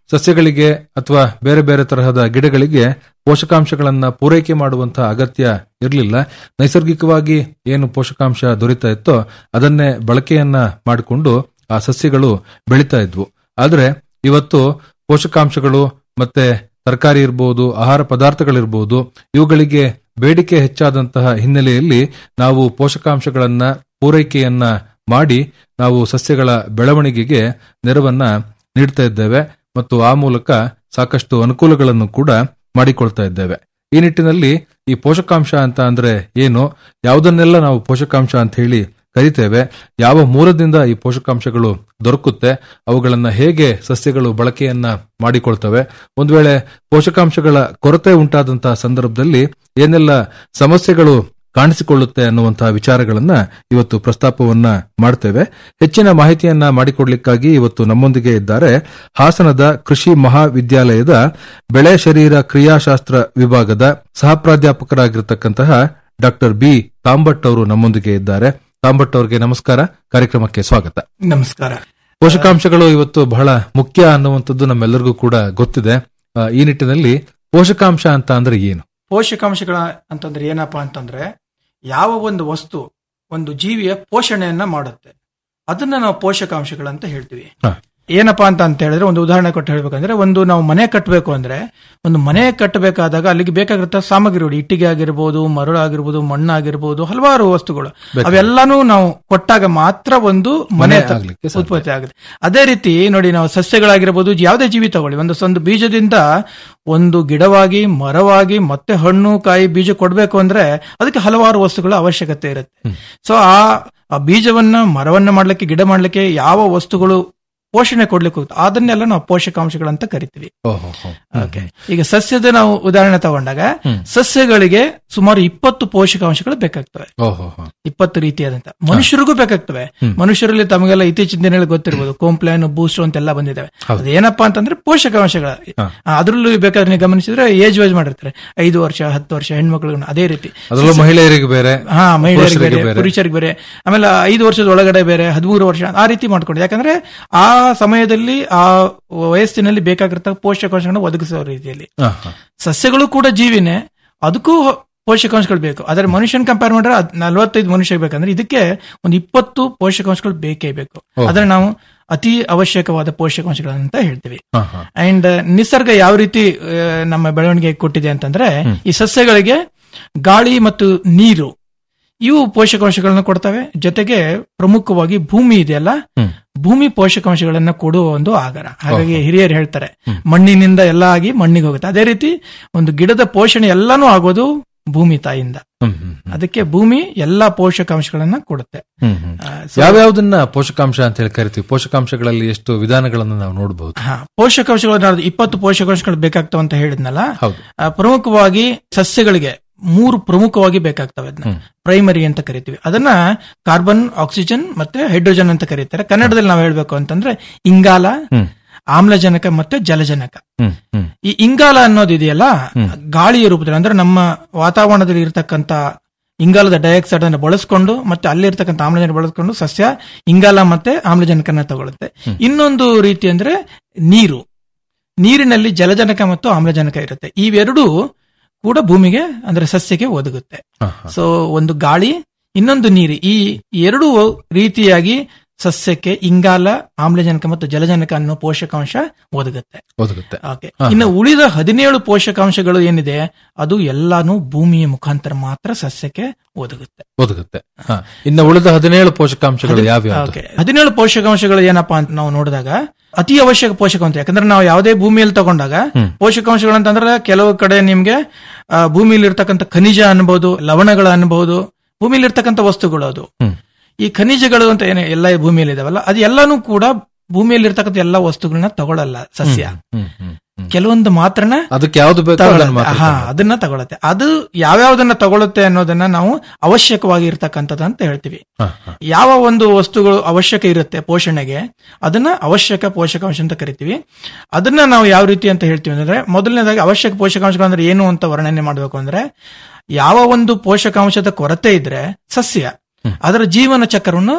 Speaker 23: ಸಸ್ಯಗಳಿಗೆ ಅಥವಾ ಬೇರೆ ಬೇರೆ ತರಹದ ಗಿಡಗಳಿಗೆ ಪೋಷಕಾಂಶಗಳನ್ನ ಪೂರೈಕೆ ಮಾಡುವಂತಹ ಅಗತ್ಯ ಇರಲಿಲ್ಲ ನೈಸರ್ಗಿಕವಾಗಿ ಏನು ಪೋಷಕಾಂಶ ದೊರೀತಾ ಇತ್ತೋ ಅದನ್ನೇ ಬಳಕೆಯನ್ನ ಮಾಡಿಕೊಂಡು ಆ ಸಸ್ಯಗಳು ಬೆಳೀತಾ ಇದ್ವು ಆದ್ರೆ ಇವತ್ತು ಪೋಷಕಾಂಶಗಳು ಮತ್ತೆ ತರಕಾರಿ ಇರ್ಬೋದು ಆಹಾರ ಪದಾರ್ಥಗಳಿರ್ಬೋದು ಇವುಗಳಿಗೆ ಬೇಡಿಕೆ ಹೆಚ್ಚಾದಂತಹ ಹಿನ್ನೆಲೆಯಲ್ಲಿ ನಾವು ಪೋಷಕಾಂಶಗಳನ್ನ ಪೂರೈಕೆಯನ್ನ ಮಾಡಿ ನಾವು ಸಸ್ಯಗಳ ಬೆಳವಣಿಗೆಗೆ ನೆರವನ್ನ ನೀಡ್ತಾ ಇದ್ದೇವೆ ಮತ್ತು ಆ ಮೂಲಕ ಸಾಕಷ್ಟು ಅನುಕೂಲಗಳನ್ನು ಕೂಡ ಮಾಡಿಕೊಳ್ತಾ ಇದ್ದೇವೆ ಈ ನಿಟ್ಟಿನಲ್ಲಿ ಈ ಪೋಷಕಾಂಶ ಅಂತ ಅಂದ್ರೆ ಏನು ಯಾವುದನ್ನೆಲ್ಲ ನಾವು ಪೋಷಕಾಂಶ ಅಂತ ಹೇಳಿ ಕರಿತೇವೆ ಯಾವ ಮೂಲದಿಂದ ಈ ಪೋಷಕಾಂಶಗಳು ದೊರಕುತ್ತೆ ಅವುಗಳನ್ನ ಹೇಗೆ ಸಸ್ಯಗಳು ಬಳಕೆಯನ್ನ ಮಾಡಿಕೊಳ್ತವೆ ಒಂದು ವೇಳೆ ಪೋಷಕಾಂಶಗಳ ಕೊರತೆ ಉಂಟಾದಂತಹ ಸಂದರ್ಭದಲ್ಲಿ ಏನೆಲ್ಲ ಸಮಸ್ಯೆಗಳು ಕಾಣಿಸಿಕೊಳ್ಳುತ್ತೆ ಅನ್ನುವಂತಹ ವಿಚಾರಗಳನ್ನ ಇವತ್ತು ಪ್ರಸ್ತಾಪವನ್ನ ಮಾಡ್ತೇವೆ ಹೆಚ್ಚಿನ ಮಾಹಿತಿಯನ್ನ ಮಾಡಿಕೊಡ್ಲಿಕ್ಕಾಗಿ ಇವತ್ತು ನಮ್ಮೊಂದಿಗೆ ಇದ್ದಾರೆ ಹಾಸನದ ಕೃಷಿ ಮಹಾವಿದ್ಯಾಲಯದ ಬೆಳೆ ಶರೀರ ಕ್ರಿಯಾಶಾಸ್ತ್ರ ವಿಭಾಗದ ಸಹ ಪ್ರಾಧ್ಯಾಪಕರಾಗಿರ್ತಕ್ಕಂತಹ ಡಾಕ್ಟರ್ ಬಿ ತಾಂಬಟ್ ಅವರು ನಮ್ಮೊಂದಿಗೆ ಇದ್ದಾರೆ ತಾಂಬಟ್ ಅವರಿಗೆ ನಮಸ್ಕಾರ ಕಾರ್ಯಕ್ರಮಕ್ಕೆ ಸ್ವಾಗತ
Speaker 1: ನಮಸ್ಕಾರ
Speaker 23: ಪೋಷಕಾಂಶಗಳು ಇವತ್ತು ಬಹಳ ಮುಖ್ಯ ಅನ್ನುವಂಥದ್ದು ನಮ್ಮೆಲ್ಲರಿಗೂ ಕೂಡ ಗೊತ್ತಿದೆ ಆ, ಈ ನಿಟ್ಟಿನಲ್ಲಿ ಪೋಷಕಾಂಶ ಅಂತ ಅಂದ್ರೆ ಏನು
Speaker 1: ಪೋಷಕಾಂಶಗಳ ಅಂತಂದ್ರೆ ಏನಪ್ಪಾ ಅಂತಂದ್ರೆ ಯಾವ ಒಂದು ವಸ್ತು ಒಂದು ಜೀವಿಯ ಪೋಷಣೆಯನ್ನ ಮಾಡುತ್ತೆ ಅದನ್ನ ನಾವು ಪೋಷಕಾಂಶಗಳಂತ ಹೇಳ್ತೀವಿ ಏನಪ್ಪಾ ಅಂತ ಅಂತ ಹೇಳಿದ್ರೆ ಒಂದು ಉದಾಹರಣೆ ಕೊಟ್ಟು ಹೇಳ್ಬೇಕಂದ್ರೆ ಒಂದು ನಾವು ಮನೆ ಕಟ್ಟಬೇಕು ಅಂದ್ರೆ ಒಂದು ಮನೆ ಕಟ್ಟಬೇಕಾದಾಗ ಅಲ್ಲಿಗೆ ಬೇಕಾಗಿರೋ ಸಾಮಗ್ರಿಗಳು ಇಟ್ಟಿಗೆ ಆಗಿರ್ಬೋದು ಮರಳು ಆಗಿರ್ಬೋದು ಮಣ್ಣು ಆಗಿರ್ಬೋದು ಹಲವಾರು ವಸ್ತುಗಳು
Speaker 23: ಬೇಕಾಗುತ್ತೆ.
Speaker 1: ಅವೆಲ್ಲಾನು ನಾವು ಕೊಟ್ಟಾಗ ಮಾತ್ರ ಒಂದು ಮನೆ
Speaker 23: ಮನೆ
Speaker 1: ತ-
Speaker 23: ಆಗ್ಲಿಕ್ಕೆ ಸಾಧ್ಯ.
Speaker 1: ಉತ್ಪತ್ತಿ ಆಗುತ್ತೆ ಅದೇ ರೀತಿ ನೋಡಿ ನಾವು ಸಸ್ಯಗಳಾಗಿರ್ಬೋದು ಯಾವುದೇ ಜೀವಿ ತಗೊಳ್ಳಿ ಒಂದು ಒಂದು ಬೀಜದಿಂದ ಒಂದು ಗಿಡವಾಗಿ ಮರವಾಗಿ ಮತ್ತೆ ಹಣ್ಣು ಕಾಯಿ ಬೀಜ ಕೊಡ್ಬೇಕು ಅಂದ್ರೆ ಅದಕ್ಕೆ ಹಲವಾರು ವಸ್ತುಗಳ ಅವಶ್ಯಕತೆ ಇರುತ್ತೆ ಸೊ ಆ ಆ ಬೀಜವನ್ನ ಮರವನ್ನ ಮಾಡ್ಲಿಕ್ಕೆ ಗಿಡ ಮಾಡ್ಲಿಕ್ಕೆ ಯಾವ ವಸ್ತುಗಳು ಪೋಷಣೆ ಕೊಡ್ಲಿಕ್ಕೆ ಹೋಗುತ್ತೆ ಅದನ್ನೆಲ್ಲ ನಾವು ಪೋಷಕಾಂಶಗಳಂತ ಕರಿತೀವಿ
Speaker 23: ಓಹೋ ಹೋ.
Speaker 1: ಓಕೆ ಈಗ ಸಸ್ಯದ ನಾವು ಉದಾಹರಣೆ ತಗೊಂಡಾಗ ಸಸ್ಯಗಳಿಗೆ ಸುಮಾರು ಇಪ್ಪತ್ತು ಪೋಷಕಾಂಶಗಳು ಬೇಕಾಗ್ತವೆ
Speaker 23: ಓಹೋ ಹೋ.
Speaker 1: ಇಪ್ಪತ್ತು ರೀತಿಯಾದಂತ ಮನುಷ್ಯರಿಗೂ ಬೇಕಾಗ್ತವೆ ಮನುಷ್ಯರಲ್ಲಿ ತಮಗೆಲ್ಲ ಇತ್ತೀಚಿನ ದಿನಗಳಲ್ಲಿ ಗೊತ್ತಿರಬಹುದು ಕೋಂಪ್ಲಾನ್ ಬೂಸ್ಟರ್ ಅಂತೆಲ್ಲ ಬಂದಿದ್ದಾವೆ ಅದೇನಪ್ಪಾ ಅಂತಂದ್ರೆ ಪೋಷಕಾಂಶಗಳ ಅದರಲ್ಲೂ ಬೇಕಾದ್ರೆ ನೀವು ಗಮನಿಸಿದ್ರೆ ಏಜ್ ವೈಸ್ ಮಾಡಿರ್ತಾರೆ ಐದು ವರ್ಷ ಹತ್ತು ವರ್ಷ ಹೆಣ್ಮಕ್ಳು ಅದೇ ರೀತಿ
Speaker 23: ಅದರಲ್ಲೂ ಮಹಿಳೆಯರಿಗೆ ಬೇರೆ
Speaker 1: ಹಾ ಮಹಿಳೆಯರಿಗೆ
Speaker 23: ಪುರುಷರಿಗೆ
Speaker 1: ಬೇರೆ
Speaker 23: ಬೇರೆ.
Speaker 1: ಪುರುಷರಿಗೆ ಬೇರೆ ಆಮೇಲೆ ಐದು ವರ್ಷದ ಒಳಗಡೆ ಬೇರೆ ಹದಿಮೂರು ವರ್ಷ ಆ ರೀತಿ ಮಾಡ್ಕೊಂಡು ಯಾಕಂದ್ರೆ ಆ ಸಮಯದಲ್ಲಿ ಆ ವಯಸ್ಸಿನಲ್ಲಿ ಬೇಕಾಗಿರ್ತಕ್ಕ ಪೋಷಕಾಂಶಗಳನ್ನ ಒದಗಿಸೋ ರೀತಿಯಲ್ಲಿ
Speaker 23: ಹಾ, ಹಾ.
Speaker 1: ಸಸ್ಯಗಳು ಕೂಡ ಜೀವಿನೇ ಅದಕ್ಕೂ ಪೋಷಕಾಂಶಗಳು ಬೇಕು ಆದ್ರೆ ಮನುಷ್ಯನ್ ಕಂಪೇರ್ ಮಾಡಿದ್ರೆ ಅದ್ ನಲವತ್ತೈದು ಮನುಷ್ಯ ಬೇಕಂದ್ರೆ ಇದಕ್ಕೆ ಒಂದು ಇಪ್ಪತ್ತು ಪೋಷಕಾಂಶಗಳು ಬೇಕೇ ಬೇಕು
Speaker 23: ಓಹೋ.
Speaker 1: ಆದ್ರೆ ನಾವು ಅತಿ ಅವಶ್ಯಕವಾದ ಪೋಷಕಾಂಶಗಳಂತ ಹೇಳ್ತೀವಿ
Speaker 23: ಹಾ, ಹಾ.
Speaker 1: ಅಂಡ್ ನಿಸರ್ಗ ಯಾವ ರೀತಿ ಆ, ನಮ್ಮ ಬೆಳವಣಿಗೆ ಕೊಟ್ಟಿದೆ ಅಂತಂದ್ರೆ ಈ ಸಸ್ಯಗಳಿಗೆ ಗಾಳಿ ಮತ್ತು ನೀರು ಇವು ಪೋಷಕಾಂಶಗಳನ್ನ ಕೊಡ್ತವೆ ಜೊತೆಗೆ ಪ್ರಮುಖವಾಗಿ ಭೂಮಿ ಇದೆಯಲ್ಲ ಭೂಮಿ ಪೋಷಕಾಂಶಗಳನ್ನ ಕೊಡುವ ಒಂದು ಆಗರ ಹಾಗಾಗಿ ಹಿರಿಯರು ಹೇಳ್ತಾರೆ ಮಣ್ಣಿನಿಂದ ಎಲ್ಲ ಆಗಿ ಮಣ್ಣಿಗೆ ಹೋಗುತ್ತೆ ಅದೇ ರೀತಿ ಒಂದು ಗಿಡದ ಪೋಷಣೆ ಎಲ್ಲಾನು ಆಗೋದು ಭೂಮಿ ತಾಯಿಯಿಂದ
Speaker 23: ಹ್ಮ್, ಹ್ಮ್,
Speaker 1: ಅದಕ್ಕೆ ಭೂಮಿ ಎಲ್ಲಾ ಪೋಷಕಾಂಶಗಳನ್ನ ಕೊಡುತ್ತೆ
Speaker 23: ಹ್ಮ್, ಹ್ಮ್.
Speaker 1: ಆ, so-
Speaker 23: ಯಾವ್ಯಾವ್ದನ್ನ ಪೋಷಕಾಂಶ ಅಂತ ಹೇಳಿ ಕರಿತೀವಿ ಪೋಷಕಾಂಶಗಳಲ್ಲಿ ಎಷ್ಟು ವಿಧಾನಗಳನ್ನು ನಾವು ನೋಡಬಹುದು
Speaker 1: ಹಾ ಪೋಷಕಾಂಶಗಳು ನಾನು ಇಪ್ಪತ್ತು ಪೋಷಕಾಂಶಗಳು ಬೇಕಾಗ್ತವೆ ಅಂತ ಹೇಳಿದ್ನಲ್ಲ
Speaker 23: ಹೌದು.
Speaker 1: ಆ, ಪ್ರಮುಖವಾಗಿ ಸಸ್ಯಗಳಿಗೆ ಮೂರು ಪ್ರಮುಖವಾಗಿ ಬೇಕಾಗ್ತವೆ ಅದನ್ನ ಪ್ರೈಮರಿ ಅಂತ ಕರಿತೀವಿ ಅದನ್ನ ಕಾರ್ಬನ್ ಆಕ್ಸಿಜನ್ ಮತ್ತೆ ಹೈಡ್ರೋಜನ್ ಅಂತ ಕರೀತಾರೆ ಕನ್ನಡದಲ್ಲಿ ನಾವು ಹೇಳ್ಬೇಕು ಅಂತಂದ್ರೆ ಇಂಗಾಲ
Speaker 23: ಹ್ಮ್.
Speaker 1: ಆಮ್ಲಜನಕ ಮತ್ತೆ ಜಲಜನಕ
Speaker 23: ಹ್ಮ್, ಹ್ಮ್.
Speaker 1: ಈ ಇಂಗಾಲ ಅನ್ನೋದಿದೆಯಲ್ಲ ಗಾಳಿಯ ರೂಪದಲ್ಲಿ ಅಂದ್ರೆ ನಮ್ಮ ವಾತಾವರಣದಲ್ಲಿ ಇರತಕ್ಕಂತ ಇಂಗಾಲದ ಡೈಆಕ್ಸೈಡ್ ಅನ್ನು ಬಳಸ್ಕೊಂಡು ಮತ್ತೆ ಅಲ್ಲಿರ್ತಕ್ಕಂಥ ಆಮ್ಲಜನಕ ಬಳಸ್ಕೊಂಡು ಸಸ್ಯ ಇಂಗಾಲ ಮತ್ತೆ ಆಮ್ಲಜನಕನ ತಗೊಳುತ್ತೆ ಇನ್ನೊಂದು ರೀತಿ ಅಂದ್ರೆ ನೀರು ನೀರಿನಲ್ಲಿ ಜಲಜನಕ ಮತ್ತು ಆಮ್ಲಜನಕ ಇರುತ್ತೆ ಇವೆರಡೂ ಕೂಡ ಭೂಮಿಗೆ ಅಂದ್ರೆ ಸಸ್ಯಕ್ಕೆ ಒದಗುತ್ತೆ ಸೊ ಒಂದು ಗಾಳಿ ಇನ್ನೊಂದು ನೀರು ಈ ಎರಡು ರೀತಿಯಾಗಿ ಸಸ್ಯಕ್ಕೆ ಇಂಗಾಲ ಆಮ್ಲಜನಕ ಮತ್ತು ಜಲಜನಕ ಅನ್ನೋ ಪೋಷಕಾಂಶ ಒದಗುತ್ತೆ
Speaker 23: ಒದಗುತ್ತೆ
Speaker 1: ಓಕೆ ಇನ್ನು ಉಳಿದ ಹದಿನೇಳು ಪೋಷಕಾಂಶಗಳು ಏನಿದೆ ಅದು ಎಲ್ಲಾನು ಭೂಮಿಯ ಮುಖಾಂತರ ಮಾತ್ರ ಸಸ್ಯಕ್ಕೆ ಒದಗುತ್ತೆ
Speaker 23: ಒದಗುತ್ತೆ ಹಾ. ಇನ್ನು ಉಳಿದ ಹದಿನೇಳು ಪೋಷಕಾಂಶಗಳು ಯಾವ್ಯಾವ
Speaker 1: ಓಕೆ ಹದಿನೇಳು ಪೋಷಕಾಂಶಗಳು ಏನಪ್ಪಾ ಅಂತ ನಾವು ನೋಡಿದಾಗ ಅತಿ ಅವಶ್ಯಕ ಪೋಷಕಾಂಶ ಯಾಕಂದ್ರೆ ನಾವು ಯಾವುದೇ ಭೂಮಿಯಲ್ಲಿ ತಗೊಂಡಾಗ ಪೋಷಕಾಂಶಗಳು ಅಂತಂದ್ರೆ ಕೆಲವು ಕಡೆ ನಿಮ್ಗೆ ಆ, ಭೂಮಿಯಲ್ಲಿ ಇರ್ತಕ್ಕಂಥ ಖನಿಜ ಅನ್ಬಹುದು ಲವಣಗಳು ಅನ್ಬಹುದು ಭೂಮಿಯಲ್ಲಿ ಇರ್ತಕ್ಕಂಥ ವಸ್ತುಗಳು ಅದು ಈ ಖನಿಜಗಳು ಅಂತ ಏನೇ ಎಲ್ಲ ಈ ಭೂಮಿಯಲ್ಲಿ ಇದಾವಲ್ಲ ಅದು ಎಲ್ಲಾನು ಕೂಡ ಭೂಮಿಯಲ್ಲಿ ಇರ್ತಕ್ಕಂಥ ಎಲ್ಲಾ ವಸ್ತುಗಳನ್ನ ತಗೊಳ್ಳಲ್ಲ ಸಸ್ಯ ಕೆಲವೊಂದು ಮಾತ್ರನ
Speaker 23: ಅದಕ್ಕೆ ಯಾವ್ದು ಬೇಕೋ ಅದನ್ನ
Speaker 1: ತಗೊಳತ್ತೆ.
Speaker 23: ಮಾತ್ರ
Speaker 1: ಹಾ ಅದನ್ನ ತಗೊಳತ್ತೆ ಅದು ಯಾವ್ಯಾವ್ದನ್ನ ತಗೊಳುತ್ತೆ ಅನ್ನೋದನ್ನ ನಾವು ಅವಶ್ಯಕವಾಗಿ ಇರ್ತಕ್ಕಂಥದ್ದು ಅಂತ ಹೇಳ್ತೀವಿ
Speaker 23: ಹಾ,
Speaker 1: ಯಾವ ಒಂದು ವಸ್ತುಗಳು ಅವಶ್ಯಕ ಇರುತ್ತೆ ಪೋಷಣೆಗೆ ಅದನ್ನ ಅವಶ್ಯಕ ಪೋಷಕಾಂಶ ಅಂತ ಕರಿತೀವಿ ಅದನ್ನ ನಾವು ಯಾವ ರೀತಿ ಅಂತ ಹೇಳ್ತೀವಿ ಅಂದ್ರೆ ಮೊದಲನೇದಾಗಿ ಅವಶ್ಯಕ ಪೋಷಕಾಂಶಗಳು ಅಂದ್ರೆ ಏನು ಅಂತ ವರ್ಣನೆ ಮಾಡಬೇಕು ಅಂದ್ರೆ ಯಾವ ಒಂದು ಪೋಷಕಾಂಶದ ಕೊರತೆ ಇದ್ರೆ ಸಸ್ಯ ಅದರ ಜೀವನ ಚಕ್ರವನ್ನು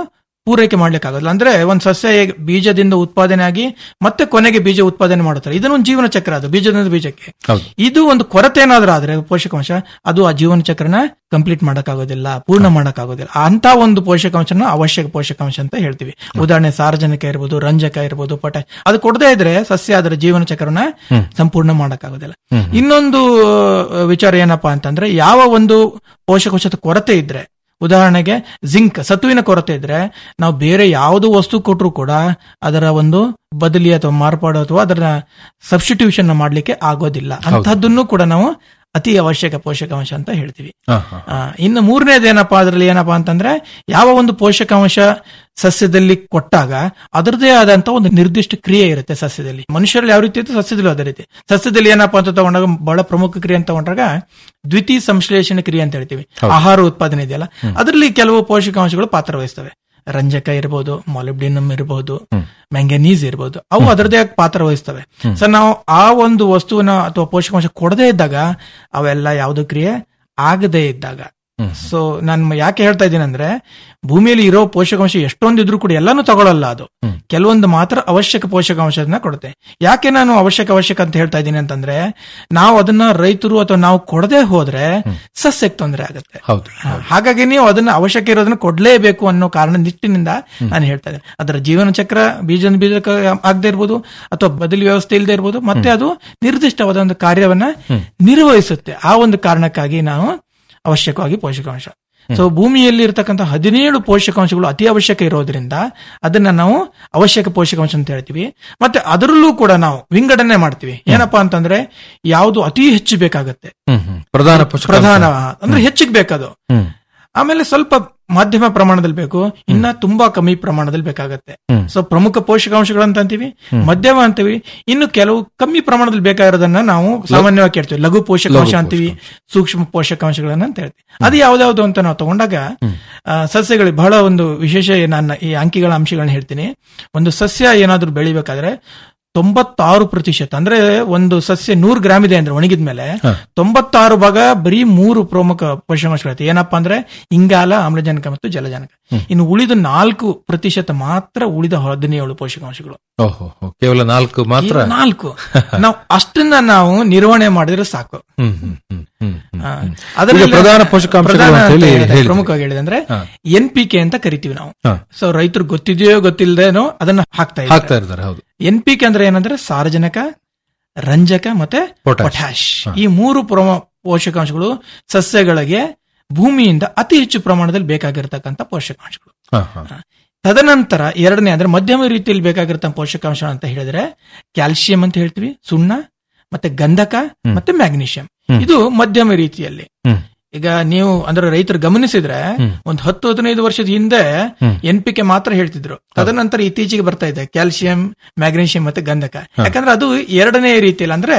Speaker 1: ಪೂರೈಕೆ ಮಾಡ್ಲಿಕ್ಕೆ ಆಗೋದಿಲ್ಲ ಅಂದ್ರೆ ಒಂದ್ ಸಸ್ಯ ಹೇಗೆ ಬೀಜದಿಂದ ಉತ್ಪಾದನೆ ಆಗಿ ಮತ್ತೆ ಕೊನೆಗೆ ಬೀಜ ಉತ್ಪಾದನೆ ಮಾಡುತ್ತಾರೆ ಇದನ್ನೊಂದು ಜೀವನ ಚಕ್ರ ಅದು ಬೀಜದಿಂದ ಬೀಜಕ್ಕೆ
Speaker 23: ಹೌದು
Speaker 1: ಇದು ಒಂದು ಕೊರತೆ ಏನಾದ್ರೂ ಆದ್ರೆ ಪೋಷಕಾಂಶ ಅದು ಆ ಜೀವನ ಚಕ್ರನ ಕಂಪ್ಲೀಟ್ ಮಾಡಕ್ಕಾಗೋದಿಲ್ಲ ಪೂರ್ಣ ಮಾಡಕ್ಕಾಗೋದಿಲ್ಲ ಅಂತ ಒಂದು ಪೋಷಕಾಂಶನ ಅವಶ್ಯಕ ಪೋಷಕಾಂಶ ಅಂತ ಹೇಳ್ತೀವಿ ಉದಾಹರಣೆ ಸಾರಜನಕ ಇರ್ಬೋದು ರಂಜಕ ಇರ್ಬೋದು ಪೊಟ ಅದು ಕೊಡದೇ ಇದ್ರೆ ಸಸ್ಯ ಅದರ ಜೀವನ ಚಕ್ರನ
Speaker 23: ಹ್ಮ್.
Speaker 1: ಸಂಪೂರ್ಣ ಮಾಡಕ್ಕಾಗೋದಿಲ್ಲ
Speaker 23: ಹ್ಮ್.
Speaker 1: ಇನ್ನೊಂದು ಆ, ವಿಚಾರ ಏನಪ್ಪಾ ಅಂತಂದ್ರೆ ಯಾವ ಒಂದು ಪೋಷಕಾಂಶದ ಕೊರತೆ ಇದ್ರೆ ಉದಾಹರಣೆಗೆ ಜಿಂಕ್ ಸತುವಿನ ಕೊರತೆ ಇದ್ರೆ ನಾವು ಬೇರೆ ಯಾವುದು ವಸ್ತು ಕೊಟ್ಟರು ಕೂಡ ಅದರ ಒಂದು ಬದಲಿ ಅಥವಾ ಮಾರ್ಪಾಡು ಅಥವಾ ಅದರ ಸಬ್ಸ್ಟಿಟ್ಯೂಷನ್ ಮಾಡ್ಲಿಕ್ಕೆ ಆಗೋದಿಲ್ಲ ಅಂತಹದ್ದನ್ನು ಕೂಡ ನಾವು ಅತಿ ಅವಶ್ಯಕ ಪೋಷಕಾಂಶ ಅಂತ ಹೇಳ್ತೀವಿ
Speaker 23: ಹಾ, ಹಾ.
Speaker 1: ಆ, ಇನ್ನು ಮೂರನೇದು ಏನಪ್ಪಾ ಅದರಲ್ಲಿ ಏನಪ್ಪಾ ಅಂತಂದ್ರೆ ಯಾವ ಒಂದು ಪೋಷಕಾಂಶ ಸಸ್ಯದಲ್ಲಿ ಕೊಟ್ಟಾಗ ಅದರದೇ ಆದಂತ ಒಂದು ನಿರ್ದಿಷ್ಟ ಕ್ರಿಯೆ ಇರುತ್ತೆ ಸಸ್ಯದಲ್ಲಿ ಮನುಷ್ಯರಲ್ಲಿ ಯಾವ ರೀತಿ ಇರುತ್ತೆ ಸಸ್ಯದಲ್ಲೂ ಅದೇ ರೀತಿ ಸಸ್ಯದಲ್ಲಿ ಏನಪ್ಪಾ ಅಂತ ತಗೊಂಡಾಗ ಬಹಳ ಪ್ರಮುಖ ಕ್ರಿಯೆ ಅಂತ ತಗೊಂಡಾಗ ದ್ವಿತೀಯ ಸಂಶ್ಲೇಷಣೆ ಕ್ರಿಯೆ ಅಂತ ಹೇಳ್ತೀವಿ
Speaker 23: ಹೌದು.
Speaker 1: ಆಹಾರ ಉತ್ಪಾದನೆ ಇದೆಯಲ್ಲ ಅದರಲ್ಲಿ ಕೆಲವು ಪೋಷಕಾಂಶಗಳು ಪಾತ್ರ ವಹಿಸ್ತವೆ ರಂಜಕ ಇರಬಹುದು ಮಾಲಿಬ್ಡಿನಮ್ ಇರಬಹುದು ಮ್ಯಾಂಗನೀಸ್ ಇರಬಹುದು ಅವು ಅದರದೇ ಪಾತ್ರ ವಹಿಸ್ತವೆ ಸೊ ನಾವು ಆ ಒಂದು ವಸ್ತುವನ್ನ ಅಥವಾ ಪೋಷಕಾಂಶ ಕೊಡದೇ ಇದ್ದಾಗ ಅವೆಲ್ಲ ಯಾವುದು ಕ್ರಿಯೆ ಆಗದೇ ಇದ್ದಾಗ ಸೊ ನಾನು ಯಾಕೆ ಹೇಳ್ತಾ ಇದ್ದೀನಿ ಅಂದ್ರೆ ಭೂಮಿಯಲ್ಲಿ ಇರೋ ಪೋಷಕಾಂಶ ಎಷ್ಟೊಂದು ಇದ್ರೂ ಕೂಡ ಎಲ್ಲಾನು ತಗೊಳ್ಳಲ್ಲ ಅದು ಕೆಲವೊಂದು ಮಾತ್ರ ಅವಶ್ಯಕ ಪೋಷಕಾಂಶನ ಕೊಡುತ್ತೆ ಯಾಕೆ ನಾನು ಅವಶ್ಯಕ ಅವಶ್ಯಕ ಅಂತ ಹೇಳ್ತಾ ಇದ್ದೀನಿ ಅಂತಂದ್ರೆ ನಾವು ಅದನ್ನ ರೈತರು ಅಥವಾ ನಾವು ಕೊಡದೆ ಹೋದ್ರೆ ಸಸ್ಯಕ್ಕೆ ತೊಂದರೆ ಆಗುತ್ತೆ
Speaker 23: ಹೌದು
Speaker 1: ಹಾಗಾಗಿ ನೀವು ಅದನ್ನ ಅವಶ್ಯಕ ಇರೋದನ್ನ ಕೊಡ್ಲೇಬೇಕು ಅನ್ನೋ ಕಾರಣ ನಿಟ್ಟಿನಿಂದ ನಾನು ಹೇಳ್ತಾ ಇದ್ದೇನೆ ಅದರ ಜೀವನ ಚಕ್ರ ಬೀಜದ ಬೀಜ ಆಗದೆ ಇರ್ಬೋದು ಅಥವಾ ಬದಲಿ ವ್ಯವಸ್ಥೆ ಇಲ್ಲದೆ ಇರ್ಬೋದು ಮತ್ತೆ ಅದು ನಿರ್ದಿಷ್ಟವಾದ ಒಂದು ಕಾರ್ಯವನ್ನ ನಿರ್ವಹಿಸುತ್ತೆ ಆ ಒಂದು ಕಾರಣಕ್ಕಾಗಿ ನಾವು ಅವಶ್ಯಕವಾಗಿ ಪೋಷಕಾಂಶ ಸೊ ಭೂಮಿಯಲ್ಲಿ ಇರತಕ್ಕಂಥ ಹದಿನೇಳು ಪೋಷಕಾಂಶಗಳು ಅತಿ ಅವಶ್ಯಕ ಇರೋದ್ರಿಂದ ಅದನ್ನ ನಾವು ಅವಶ್ಯಕ ಪೋಷಕಾಂಶ ಅಂತ ಹೇಳ್ತೀವಿ ಮತ್ತೆ ಅದರಲ್ಲೂ ಕೂಡ ನಾವು ವಿಂಗಡಣೆ ಮಾಡ್ತೀವಿ ಏನಪ್ಪಾ ಅಂತಂದ್ರೆ ಯಾವುದು ಅತಿ ಹೆಚ್ಚು ಬೇಕಾಗತ್ತೆ
Speaker 23: ಹ್ಮ್ ಹ್ಮ್. ಪ್ರಧಾನ ಪೋಷಕಾಂಶ.
Speaker 1: ಪ್ರಧಾನ ಅಂದ್ರೆ ಹೆಚ್ಚಿಗೆ ಬೇಕದು
Speaker 23: ಹ್ಮ್
Speaker 1: ಆಮೇಲೆ ಸ್ವಲ್ಪ ಮಧ್ಯಮ ಪ್ರಮಾಣದಲ್ಲಿ ಬೇಕು ಇನ್ನ ತುಂಬಾ ಕಮ್ಮಿ ಪ್ರಮಾಣದಲ್ಲಿ ಬೇಕಾಗತ್ತೆ
Speaker 23: ಹ್ಮ್.
Speaker 1: ಸೊ ಪ್ರಮುಖ ಪೋಷಕಾಂಶಗಳು ಅಂತ ಅಂತೀವಿ ಮಧ್ಯಮ ಅಂತೀವಿ ಇನ್ನು ಕೆಲವು ಕಮ್ಮಿ ಪ್ರಮಾಣದಲ್ಲಿ ಬೇಕಾಗಿರೋದನ್ನ ನಾವು ಸಾಮಾನ್ಯವಾಗಿ ಕೇಳ್ತೀವಿ ಲಘು ಪೋಷಕಾಂಶ
Speaker 23: ಲಘು
Speaker 1: ಅಂತೀವಿ ಸೂಕ್ಷ್ಮ ಪೋಷಕಾಂಶಗಳನ್ನ ಅಂತ ಹೇಳ್ತೀವಿ ಅದು ಯಾವ್ದಾವ್ದು ಅಂತ ನಾವು ತಗೊಂಡಾಗ ಆ, ಸಸ್ಯಗಳಿಗೆ ಬಹಳ ಒಂದು ವಿಶೇಷ ನನ್ನ ಈ ಅಂಕಿಗಳ ಅಂಶಗಳನ್ನ ಹೇಳ್ತೀನಿ ಒಂದು ಸಸ್ಯ ಏನಾದ್ರೂ ಬೆಳಿಬೇಕಾದ್ರೆ ತೊಂಬತ್ತಾರು ಪ್ರತಿಶತ ಅಂದ್ರೆ ಒಂದು ಸಸ್ಯ ನೂರು ಗ್ರಾಮ್ ಇದೆ ಅಂದ್ರೆ ಒಣಗಿದ ಮೇಲೆ ತೊಂಬತ್ತಾರು ಭಾಗ ಬರೀ ಮೂರು ಪ್ರಮುಖ ಪೋಷಕಾಂಶಗಳಿರುತ್ತೆ ಏನಪ್ಪಾ ಅಂದ್ರೆ ಇಂಗಾಲ ಆಮ್ಲಜನಕ ಮತ್ತು ಜಲಜನಕ ಇನ್ನು ಉಳಿದ ನಾಲ್ಕು ಪ್ರತಿಶತ ಮಾತ್ರ ಉಳಿದ ಹದಿನೇಳು ಪೋಷಕಾಂಶಗಳು
Speaker 23: ಓಹೋ ಹೋ. ಕೇವಲ ನಾಲ್ಕು ಮಾತ್ರ
Speaker 1: ಈ ನಾಲ್ಕು ನಾವು ಅಷ್ಟನ್ನ ನಾವು ನಿರ್ವಹಣೆ ಮಾಡಿದ್ರೆ ಸಾಕು
Speaker 23: ಹ್ಮ್ ಹ್ಮ್ ಹ್ಮ್ ಹ್ಮ್ ಹ್ಮ್.
Speaker 1: ಆ,
Speaker 23: ಈಗ
Speaker 1: ಅದರಲ್ಲಿ
Speaker 23: ಪ್ರಧಾನ ಪೋಷಕಾಂಶಗಳು
Speaker 1: ಪ್ರಧಾನ
Speaker 23: ಅಂತ ಹೇಳಿ
Speaker 1: ಅಂತ ಹೇಳಿದ್ರೆ,
Speaker 23: ಹೇಳಿದ್ರಿ.
Speaker 1: ಪ್ರಮುಖವಾಗಿ ಹೇಳಿದೆ ಅಂದ್ರೆ
Speaker 23: ಹಾ.
Speaker 1: ಎನ್ ಪಿ ಕೆ ಅಂತ ಕರಿತೀವಿ ನಾವು
Speaker 23: ಹಾ.
Speaker 1: ಸೊ ರೈತರು ಗೊತ್ತಿದೆಯೋ ಗೊತ್ತಿಲ್ಲದೇನೋ ಅದನ್ನ ಹಾಕ್ತಾ ಇದ್ದಾರೆ
Speaker 23: ಹಾಕ್ತಾ ಇರ್ತಾರೆ ಹೌದು
Speaker 1: ಎನ್ ಪಿ ಕೆ ಅಂದ್ರೆ ಏನಂದ್ರೆ ಸಾರಜನಕ ರಂಜಕ ಮತ್ತೆ
Speaker 23: ಪೊಟ್ಯಾಶ್.
Speaker 1: ಪೊಟ್ಯಾಶ್ ಈ ಮೂರು ಪ್ರಮ ಪೋಷಕಾಂಶಗಳು ಸಸ್ಯಗಳಿಗೆ ಭೂಮಿಯಿಂದ ಅತಿ ಹೆಚ್ಚು ಪ್ರಮಾಣದಲ್ಲಿ ಬೇಕಾಗಿರ್ತಕ್ಕಂಥ ಪೋಷಕಾಂಶಗಳು
Speaker 23: ಹಾ, ಹಾ.
Speaker 1: ತದನಂತರ ಎರಡನೇ ಅಂದ್ರೆ ಮಧ್ಯಮ ರೀತಿಯಲ್ಲಿ ಬೇಕಾಗಿರ್ತಕ್ಕ ಪೋಷಕಾಂಶ ಅಂತ ಹೇಳಿದ್ರೆ ಕ್ಯಾಲ್ಸಿಯಂ ಅಂತ ಹೇಳ್ತೀವಿ ಸುಣ್ಣ ಮತ್ತೆ ಗಂಧಕ ಮತ್ತೆ ಮ್ಯಾಗ್ನೀಷಿಯಂ ಇದು ಮಧ್ಯಮ ರೀತಿಯಲ್ಲಿ
Speaker 23: ಹ್ಮ್.
Speaker 1: ಈಗ ನೀವು ಅಂದ್ರೆ ರೈತರು ಗಮನಿಸಿದ್ರೆ ಒಂದು ಹತ್ತು ಹದಿನೈದು ವರ್ಷದ ಹಿಂದೆ ಎನ್ ಪಿ ಕೆ ಮಾತ್ರ ಹೇಳ್ತಿದ್ರು ತದನಂತರ ಇತ್ತೀಚೆಗೆ ಬರ್ತಾ ಇದೆ ಕ್ಯಾಲ್ಸಿಯಂ ಮ್ಯಾಗ್ನೀಷಿಯಂ ಮತ್ತೆ ಗಂಧಕ ಯಾಕಂದ್ರೆ ಅದು ಎರಡನೇ ರೀತಿಯಲ್ಲಿ ಅಂದ್ರೆ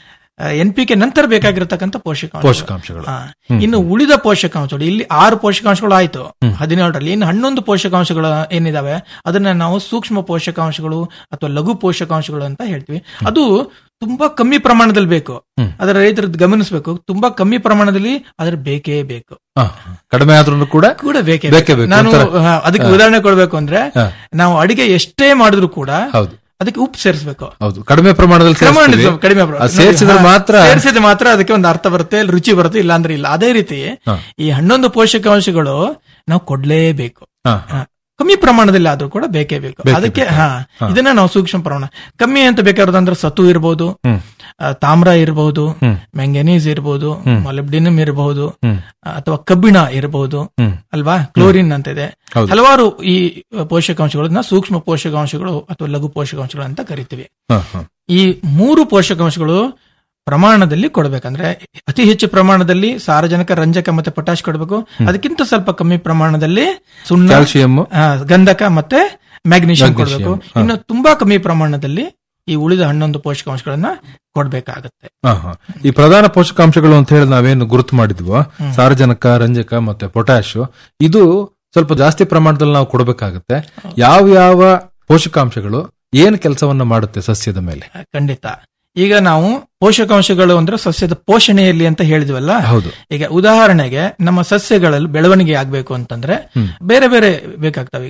Speaker 1: ಎನ್ ಪಿ ಕೆ ನಂತರ ಬೇಕಾಗಿರತಕ್ಕಂಥ ಪೋಷಕಾಂಶ
Speaker 23: ಪೋಷಕಾಂಶಗಳು
Speaker 1: ಇನ್ನು ಉಳಿದ ಪೋಷಕಾಂಶಗಳು ಇಲ್ಲಿ ಆರು ಪೋಷಕಾಂಶಗಳು ಆಯ್ತು ಹದಿನೇಳರಲ್ಲಿ ಇನ್ನು ಹನ್ನೊಂದು ಪೋಷಕಾಂಶಗಳು ಏನಿದಾವೆ ಅದನ್ನ ನಾವು ಸೂಕ್ಷ್ಮ ಪೋಷಕಾಂಶಗಳು ಅಥವಾ ಲಘು ಪೋಷಕಾಂಶಗಳು ಅಂತ ಹೇಳ್ತೀವಿ ಅದು ತುಂಬಾ ಕಮ್ಮಿ ಪ್ರಮಾಣದಲ್ಲಿ ಬೇಕು ಅದರ ರೈತರು ಗಮನಿಸಬೇಕು ತುಂಬಾ ಕಮ್ಮಿ ಪ್ರಮಾಣದಲ್ಲಿ ಅದ್ರ ಬೇಕೇ ಬೇಕು
Speaker 23: ಹಾ, ಹಾ. ಕಡಿಮೆ ಆದ್ರೂ ಕೂಡ
Speaker 1: ಕೂಡ ಬೇಕೇ
Speaker 23: ಬೇಕೇ ಬೇಕು
Speaker 1: ನಾನು
Speaker 23: ಒಂಥರ-
Speaker 1: ಹಾ, ಅದಕ್ಕೆ
Speaker 23: ಹಾ.
Speaker 1: ಉದಾಹರಣೆ ಕೊಡ್ಬೇಕು ಅಂದ್ರೆ
Speaker 23: ಹಾ.
Speaker 1: ನಾವು ಅಡಿಗೆ ಎಷ್ಟೇ ಮಾಡಿದ್ರು ಕೂಡ
Speaker 23: ಹೌದು
Speaker 1: ಅದಕ್ಕೆ ಉಪ್ಪು ಸೇರಿಸಬೇಕು
Speaker 23: ಹೌದು ಕಡಿಮೆ ಪ್ರಮಾಣದಲ್ಲಿ ಸೇರಿಸ್ತೀವಿ.
Speaker 1: ಕಡಿಮೆ
Speaker 23: ಅದು ಸೇರಿಸಿದ್ರೆ ಮಾತ್ರ
Speaker 1: ಸೇರಿಸಿದ್ರೆ ಮಾತ್ರ ಅದಕ್ಕೆ ಒಂದು ಅರ್ಥ ಬರುತ್ತೆ ರುಚಿ ಬರುತ್ತೆ ಇಲ್ಲ ಅಂದ್ರೆ ಇಲ್ಲ ಅದೇ ರೀತಿ
Speaker 23: ಹಾ.
Speaker 1: ಈ ಹನ್ನೊಂದು ಪೋಷಕಾಂಶಗಳು ನಾವು ಕೊಡ್ಲೇಬೇಕು
Speaker 23: ಹಾ.
Speaker 1: ಹಾ. ಕಮ್ಮಿ ಪ್ರಮಾಣದಲ್ಲಿ ಆದ್ರೂ ಕೂಡ ಬೇಕೇ ಬೇಕು
Speaker 23: ಬೇಕೇ
Speaker 1: ಅದಕ್ಕೆ
Speaker 23: ಬೇಕು.
Speaker 1: ಹಾ
Speaker 23: ಹಾ.
Speaker 1: ಇದನ್ನ ನಾವು ಸೂಕ್ಷ್ಮ ಪ್ರಮಾಣ ಕಮ್ಮಿ ಅಂತ ಬೇಕಾದ್ರೆ ಸತು ಇರಬಹುದು
Speaker 23: ಹ್ಮ್.
Speaker 1: ತಾಮ್ರ ಇರಬಹುದು
Speaker 23: ಹ್ಮ್.
Speaker 1: ಮ್ಯಾಂಗನೀಸ್ ಇರಬಹುದು
Speaker 23: ಹ್ಮ್.
Speaker 1: ಮಾಲಿಬ್ಡಿನಮ್ ಇರಬಹುದು
Speaker 23: ಹ್ಮ್.
Speaker 1: ಅಥವಾ ಕಬ್ಬಿಣ ಇರಬಹುದು
Speaker 23: ಹ್ಮ್.
Speaker 1: ಅಲ್ವಾ ಕ್ಲೋರಿನ್ ಅಂತ ಇದೆ
Speaker 23: ಹೌದು.
Speaker 1: ಹಲವಾರು ಈ ಪೋಷಕಾಂಶಗಳನ್ನ ಸೂಕ್ಷ್ಮ ಪೋಷಕಾಂಶಗಳು ಅಥವಾ ಲಘು ಪೋಷಕಾಂಶಗಳು ಅಂತ ಕರಿತೀವಿ
Speaker 23: ಹಾ, ಹಾ.
Speaker 1: ಈ ಮೂರು ಪೋಷಕಾಂಶಗಳು ಪ್ರಮಾಣದಲ್ಲಿ ಕೊಡಬೇಕಂದ್ರೆ ಅತಿ ಹೆಚ್ಚು ಪ್ರಮಾಣದಲ್ಲಿ ಸಾರಜನಕ ರಂಜಕ ಮತ್ತೆ ಪೊಟ್ಯಾಶ್ ಕೊಡಬೇಕು ಅದಕ್ಕಿಂತ ಸ್ವಲ್ಪ ಕಮ್ಮಿ ಪ್ರಮಾಣದಲ್ಲಿ ಸುಣ್ಣ
Speaker 23: ಕ್ಯಾಲ್ಸಿಯಂ
Speaker 1: ಆ, ಗಂಧಕ ಮತ್ತೆ ಮ್ಯಾಗ್ನೀಷಿಯಂ
Speaker 23: ಮ್ಯಾಗ್ನೀಷಿಯಂ,
Speaker 1: ಕೊಡಬೇಕು
Speaker 23: ಹಾ.
Speaker 1: ಇನ್ನು ತುಂಬಾ ಕಮ್ಮಿ ಪ್ರಮಾಣದಲ್ಲಿ ಈ ಉಳಿದ ಹನ್ನೊಂದು ಪೋಷಕಾಂಶಗಳನ್ನ ಕೊಡ್ಬೇಕಾಗತ್ತೆ
Speaker 23: ಹಾ, ಹಾ. ಈ ಪ್ರಧಾನ ಪೋಷಕಾಂಶಗಳು ಅಂತ ಹೇಳಿ ನಾವೇನು ಗುರುತು ಮಾಡಿದ್ವೋ ಸಾರಜನಕ ರಂಜಕ ಮತ್ತೆ ಪೊಟ್ಯಾಶ್ ಇದು ಸ್ವಲ್ಪ ಜಾಸ್ತಿ ಪ್ರಮಾಣದಲ್ಲಿ ನಾವು ಕೊಡಬೇಕಾಗುತ್ತೆ ಯಾವ ಯಾವ ಪೋಷಕಾಂಶಗಳು ಏನ್ ಕೆಲಸವನ್ನ ಮಾಡುತ್ತೆ ಸಸ್ಯದ ಮೇಲೆ
Speaker 1: ಖಂಡಿತ ಈಗ ನಾವು ಪೋಷಕಾಂಶಗಳು ಅಂದ್ರೆ ಸಸ್ಯದ ಪೋಷಣೆಯಲ್ಲಿ ಅಂತ ಹೇಳಿದ್ವಲ್ಲ
Speaker 23: ಹೌದು
Speaker 1: ಈಗ ಉದಾಹರಣೆಗೆ ನಮ್ಮ ಸಸ್ಯಗಳಲ್ಲಿ ಬೆಳವಣಿಗೆ ಆಗ್ಬೇಕು ಅಂತಂದ್ರೆ
Speaker 23: ಹ್ಮ್.
Speaker 1: ಬೇರೆ ಬೇರೆ ಬೇಕಾಗ್ತವೆ ಈಗ